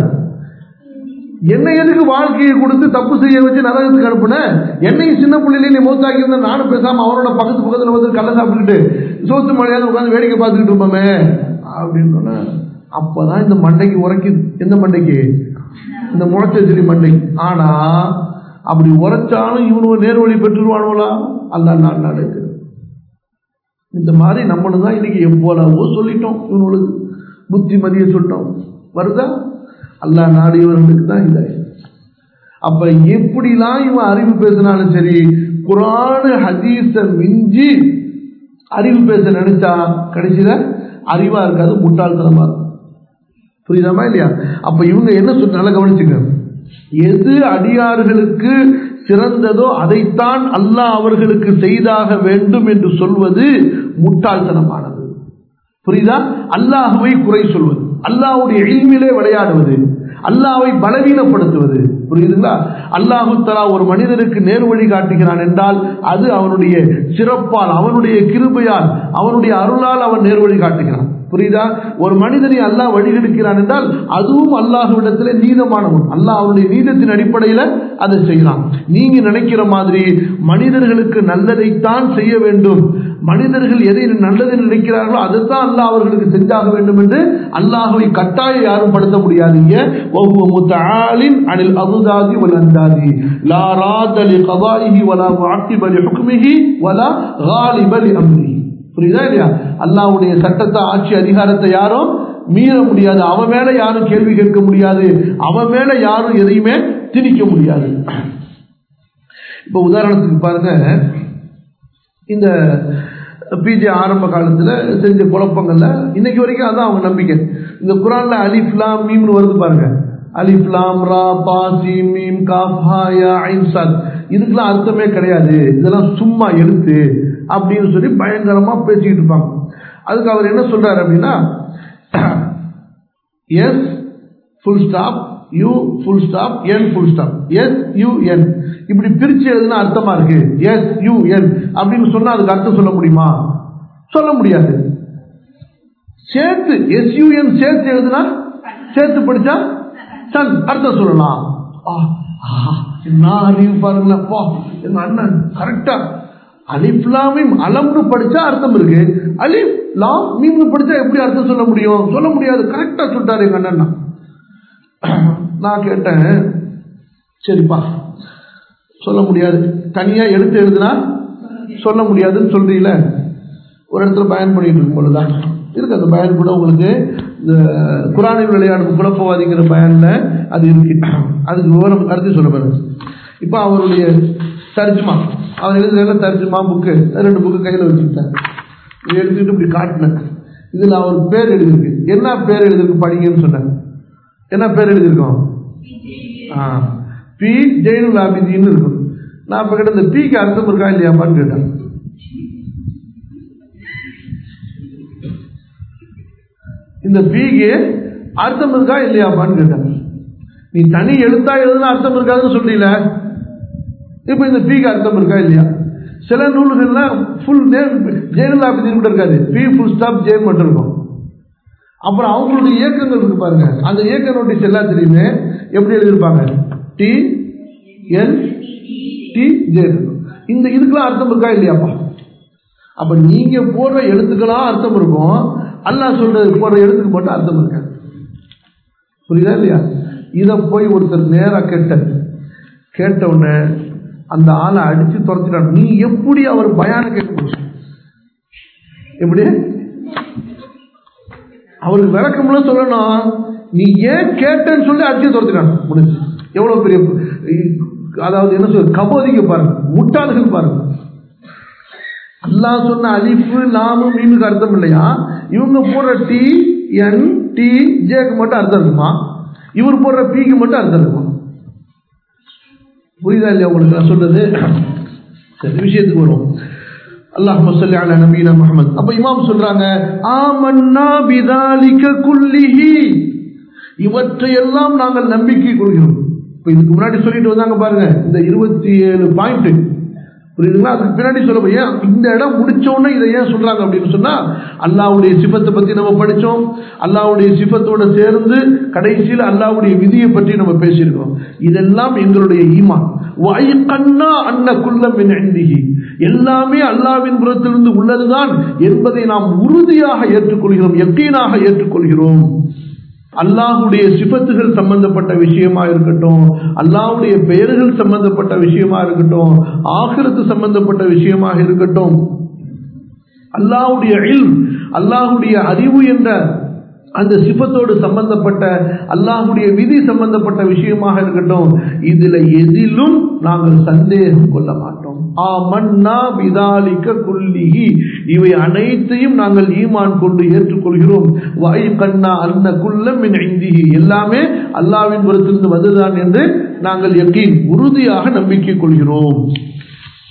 என்ன எதுக்கு வாழ்க்கையை கொடுத்து தப்பு செய்ய வச்சு நரகத்துக்கு அனுப்புன என்னையும் சின்ன பிள்ளையில நீ மூத்தாக்கி இருந்தா நானும் பேசாம அவனோட பக்கத்து பக்கத்துல வந்து கள்ள சாப்பிட்டுக்கிட்டு சோத்து மழையாவது உட்காந்து வேடிக்கை பார்த்துக்கிட்டு இருப்போமே அப்படின்னு சொன்ன அப்பதான் இந்த மண்டைக்கு உரைக்கு எந்த மண்டைக்கு இந்த முளைச்செடி மண்டைக்கு ஆனா அப்படி உரைச்சாலும் இவனு நேர்வழி பெற்றுருவானுவலா அல்ல நான் நடக்குது இந்த மாதிரி நம்மளும் தான் இன்னைக்கு எவ்வளவோ சொல்லிட்டோம் இவனுக்கு புத்திமதியை சொல்லிட்டோம் வருதா அல்லாஹ் நாடியவர்களுக்கு தான் இதாயிடுச்சு அப்ப எப்படிலாம் இவன் அறிவு பேசினாலும் சரி குரானு ஹதீஸ மிஞ்சி அறிவு பேச நினைச்சா கடைசியில அறிவா இருக்காது முட்டாள்தனமா இருக்கும் புரியுதாமா இல்லையா அப்ப இவங்க என்ன சொல்ல நல்லா கவனிச்சுங்க எது அடியார்களுக்கு சிறந்ததோ அதைத்தான் அல்லாஹ் அவர்களுக்கு செய்தாக வேண்டும் என்று சொல்வது முட்டாள்தனமானது புரியுதா அல்லாஹுவை குறை சொல்வது அல்லாஹ்வுடைய இல்மிலே விளையாடுவது அல்லாஹ்வை பலவீனப்படுத்துவது புரியுதுங்களா அல்லாஹு தலா ஒரு மனிதனுக்கு நேர்வழி காட்டுகிறான் என்றால் அது அவனுடைய சிறப்பால் அவனுடைய கிருபையால் அவனுடைய அருளால் அவன் நேர்வழி காட்டுகிறான் புரியுதா ஒரு மனிதனை அல்லாஹ் வழிகெடுக்கிறான் என்றால் அதுவும் அல்லாஹ்விடத்திலே நீதமானவன் அல்லாஹ் அவனுடைய நீதத்தின் அடிப்படையில் அதை செய்யறான் நீங்க நினைக்கிற மாதிரி மனிதர்களுக்கு நல்லதைத்தான் செய்ய வேண்டும் மனிதர்கள் எதை நல்லது நினைக்கிறார்களோ அதைத்தான் அல்லாஹ் அவர்களுக்கு செஞ்சாக வேண்டும் என்று அல்லாஹுவை கட்டாயம் யாரும் படுத்த முடியாதீங்க وهو متعال عن الأضداد والأنداد لا راد لقضائه ولا معقب لحكمه ولا غالب لأمره புரியுதா இல்லையா அல்லாஹ்வுடைய சட்டத்தை ஆட்சி அதிகாரத்தை யாரும் மீற முடியாது அவன் மேல யாரும் கேள்வி கேட்க முடியாது அவன் மேல யாரும் எதையுமே திணிக்க முடியாது இப்ப உதாரணத்துக்கு பாருங்க இந்த பிஜே ஆரம்ப காலத்துல செஞ்ச குழப்பங்கள்ல இன்னைக்கு வரைக்கும் அதான் அவங்க நம்பிக்கை இந்த குரான்ல அலிஃப்லாம் மீம்னு வருது பாருங்க அலிஃப்லாம் ரா பா சீம் மீம் காஃப் ஹா யா ஐன் சாத் இதுக்கெல்லாம் அர்த்தமே கிடையாது இதெல்லாம் சும்மா எழுத்து அப்படின்னு சொல்லி பயங்கரமா பேசிக்கிட்டு இருப்பாங்க அதுக்கு அவர் என்ன சொல்றாரு அப்படின்னா S full stop U full stop N full stop S U N இப்படி பிரிச்சு எழுதுனா அர்த்தமா இருக்கு எஸ் யூ என் அப்படின்னு சொன்னா அதுக்கு அர்த்தம் சொல்ல முடியுமா சொல்ல முடியாது சேர்த்து எஸ் யூ என் சேர்த்து எழுதுனா சேர்த்து படிச்சா சன் அர்த்தம் சொல்லலாம் ஆ, ஆஹா, என்ன அறிவு பாருங்களப்பா எங்க அண்ணன் கரெக்டா அலிஃப்லாமிம் அலம்னு படிச்சா அர்த்தம் இருக்கு அலிஃப் லாம் மீம்னு படிச்சா எப்படி அர்த்தம் சொல்ல முடியும் சொல்ல முடியாது கரெக்டா சொல்லிட்டாரு எங்க அண்ணன் நான் கேட்டேன் சரிப்பா சொல்ல முடியாது தனியா எடுத்து எழுதுனா சொல்ல முடியாதுன்னு சொல்றீல ஒரு இடத்துல பயன் பண்ணிட்டு இருக்கும் பொழுதுதான் இருக்கு அந்த பயன் கூட உங்களுக்கு இந்த குரானில் விளையாடும் குழப்பவாதிங்கிற பயன்ல அது இருக்கு அதுக்கு விவரம் அடுத்து சொல்ல பாருங்க இப்போ அவருடைய தர்ஜுமா அவர் எழுதுற தர்ஜுமா புக்கு ரெண்டு புக்கு கையில் வச்சுக்கிட்டார் இதை எடுத்துக்கிட்டு இப்படி காட்டினேன் இதில் அவர் பேர் எழுதியிருக்கு என்ன பேர் எழுதிருக்கு படிங்கன்னு சொன்னேன் என்ன பேர் எழுதியிருக்கோம் ஆ பி ஜெயினுல் ஆபிதின்னு இருக்கும் நான் இப்போ கேட்ட இந்த பிக்கு அர்த்தம் இருக்கா இல்லையாப்பான்னு கேட்டேன் இந்த பிக்கு அர்த்தம் இருக்கா இல்லையாப்பான்னு கேட்டேன் நீ தனி எழுத்தா எழுதுனா அர்த்தம் இருக்காதுன்னு சொல்றீல இப்போ இந்த பிக்கு அர்த்தம் இருக்கா இல்லையா சில நூல்கள்ல ஃபுல் நேம் ஜெயலலிதா ஆபிதின் கூட இருக்காது பி ஃபுல் ஸ்டாப் ஜெயின் மட்டும் இருக்கும் அப்புறம் அவங்களுடைய இயக்கங்கள் இருக்கு பாருங்க அந்த இயக்க நோட்டீஸ் எல்லாத்துலேயுமே எப்படி எழுதியிருப்பாங்க டி எல் டி ஜே இந்த இதுக்கெல்லாம் அர்த்தம் இருக்கா இல்லையாப்பா அப்ப நீங்க போடுற எழுத்துக்கெல்லாம் அர்த்தம் இருக்கும் அல்லாஹ் சொல்றது போடுற எழுத்துக்கு மட்டும் அர்த்தம் இருக்காது புரியுதா இல்லையா இதை போய் ஒருத்தர் நேரா கேட்டார் கேட்ட உடனே அந்த ஆளை அடிச்சு துரத்திட்டான் நீ எப்படி அவர் பயான கேட்க முடியும் எப்படி அவருக்கு விளக்கம்லாம் சொல்லணும் நீ ஏன் கேட்டேன்னு சொல்லி அடிச்சு துரத்திட்டான் முடிஞ்சு எவ்வளவு பெரிய அதாவது என்ன சொல்ற கபோதிக்கு பாருங்க முட்டாள்கள் பாருங்க அல்லாஹ் சொன்ன அலிஃபு லாமு மீனுக்கு அர்த்தம் இல்லையா இவங்க போடுற டி என் டி ஜேக்கு மட்டும் அர்த்தம் இருக்குமா இவர் போடுற பிக்கு மட்டும் அர்த்தம் இருக்குமா புரியுதா இல்லையா உங்களுக்கு நான் சொல்றது சரி விஷயத்துக்கு வரும் அல்லாஹ் சொல்லி அல நபீனா முஹம்மது அப்ப இமாம் சொல்றாங்க ஆமன்னா பிதாலிக குல்லிஹி இவற்றையெல்லாம் நாங்கள் நம்பிக்கை கொள்கிறோம் இப்போ இதுக்கு முன்னாடி சொல்லிட்டு வந்தாங்க பாருங்க இந்த இருபத்தி ஏழு பாயிண்ட் புரியுதுங்களா அதுக்கு பின்னாடி சொல்ல போய் ஏன் இந்த இடம் முடிச்ச உடனே இதை ஏன் சொல்றாங்க அப்படின்னு சொன்னா அல்லாவுடைய சிபத்தை பத்தி நம்ம படிச்சோம் அல்லாவுடைய சிபத்தோட சேர்ந்து கடைசியில் அல்லாவுடைய விதியை பற்றி நம்ம பேசியிருக்கோம் இதெல்லாம் எங்களுடைய ஈமான் கண்ணா அன்ன குல்லம் எந்திகி எல்லாமே அல்லாவின் புறத்திலிருந்து உள்ளதுதான் என்பதை நாம் உறுதியாக ஏற்றுக்கொள்கிறோம் எக்கீனாக ஏற்றுக்கொள்கிறோம் அல்லாஹுடைய சிபத்துகள் சம்பந்தப்பட்ட விஷயமா இருக்கட்டும் அல்லாஹுடைய பெயர்கள் சம்பந்தப்பட்ட விஷயமா இருக்கட்டும் ஆகிரத்து சம்பந்தப்பட்ட விஷயமாக இருக்கட்டும் அல்லாஹுடைய இல் அல்லாஹுடைய அறிவு என்ற அந்த சிபத்தோடு சம்பந்தப்பட்ட அல்லாஹுடைய விதி சம்பந்தப்பட்ட விஷயமாக இருக்கட்டும் இதுல எதிலும் நாங்கள் சந்தேகம் கொள்ள மாட்டோம் ஆமன்னா விதாலிக்க குல்லிகி இவை அனைத்தையும் நாங்கள் ஈமான் கொண்டு ஏற்றுக்கொள்கிறோம் வாய் கண்ணா அன்ன குல்லம் இந்திகி எல்லாமே அல்லாவின் புறத்திலிருந்து வந்ததுதான் என்று நாங்கள் எக்கீன் உறுதியாக நம்பிக்கை கொள்கிறோம்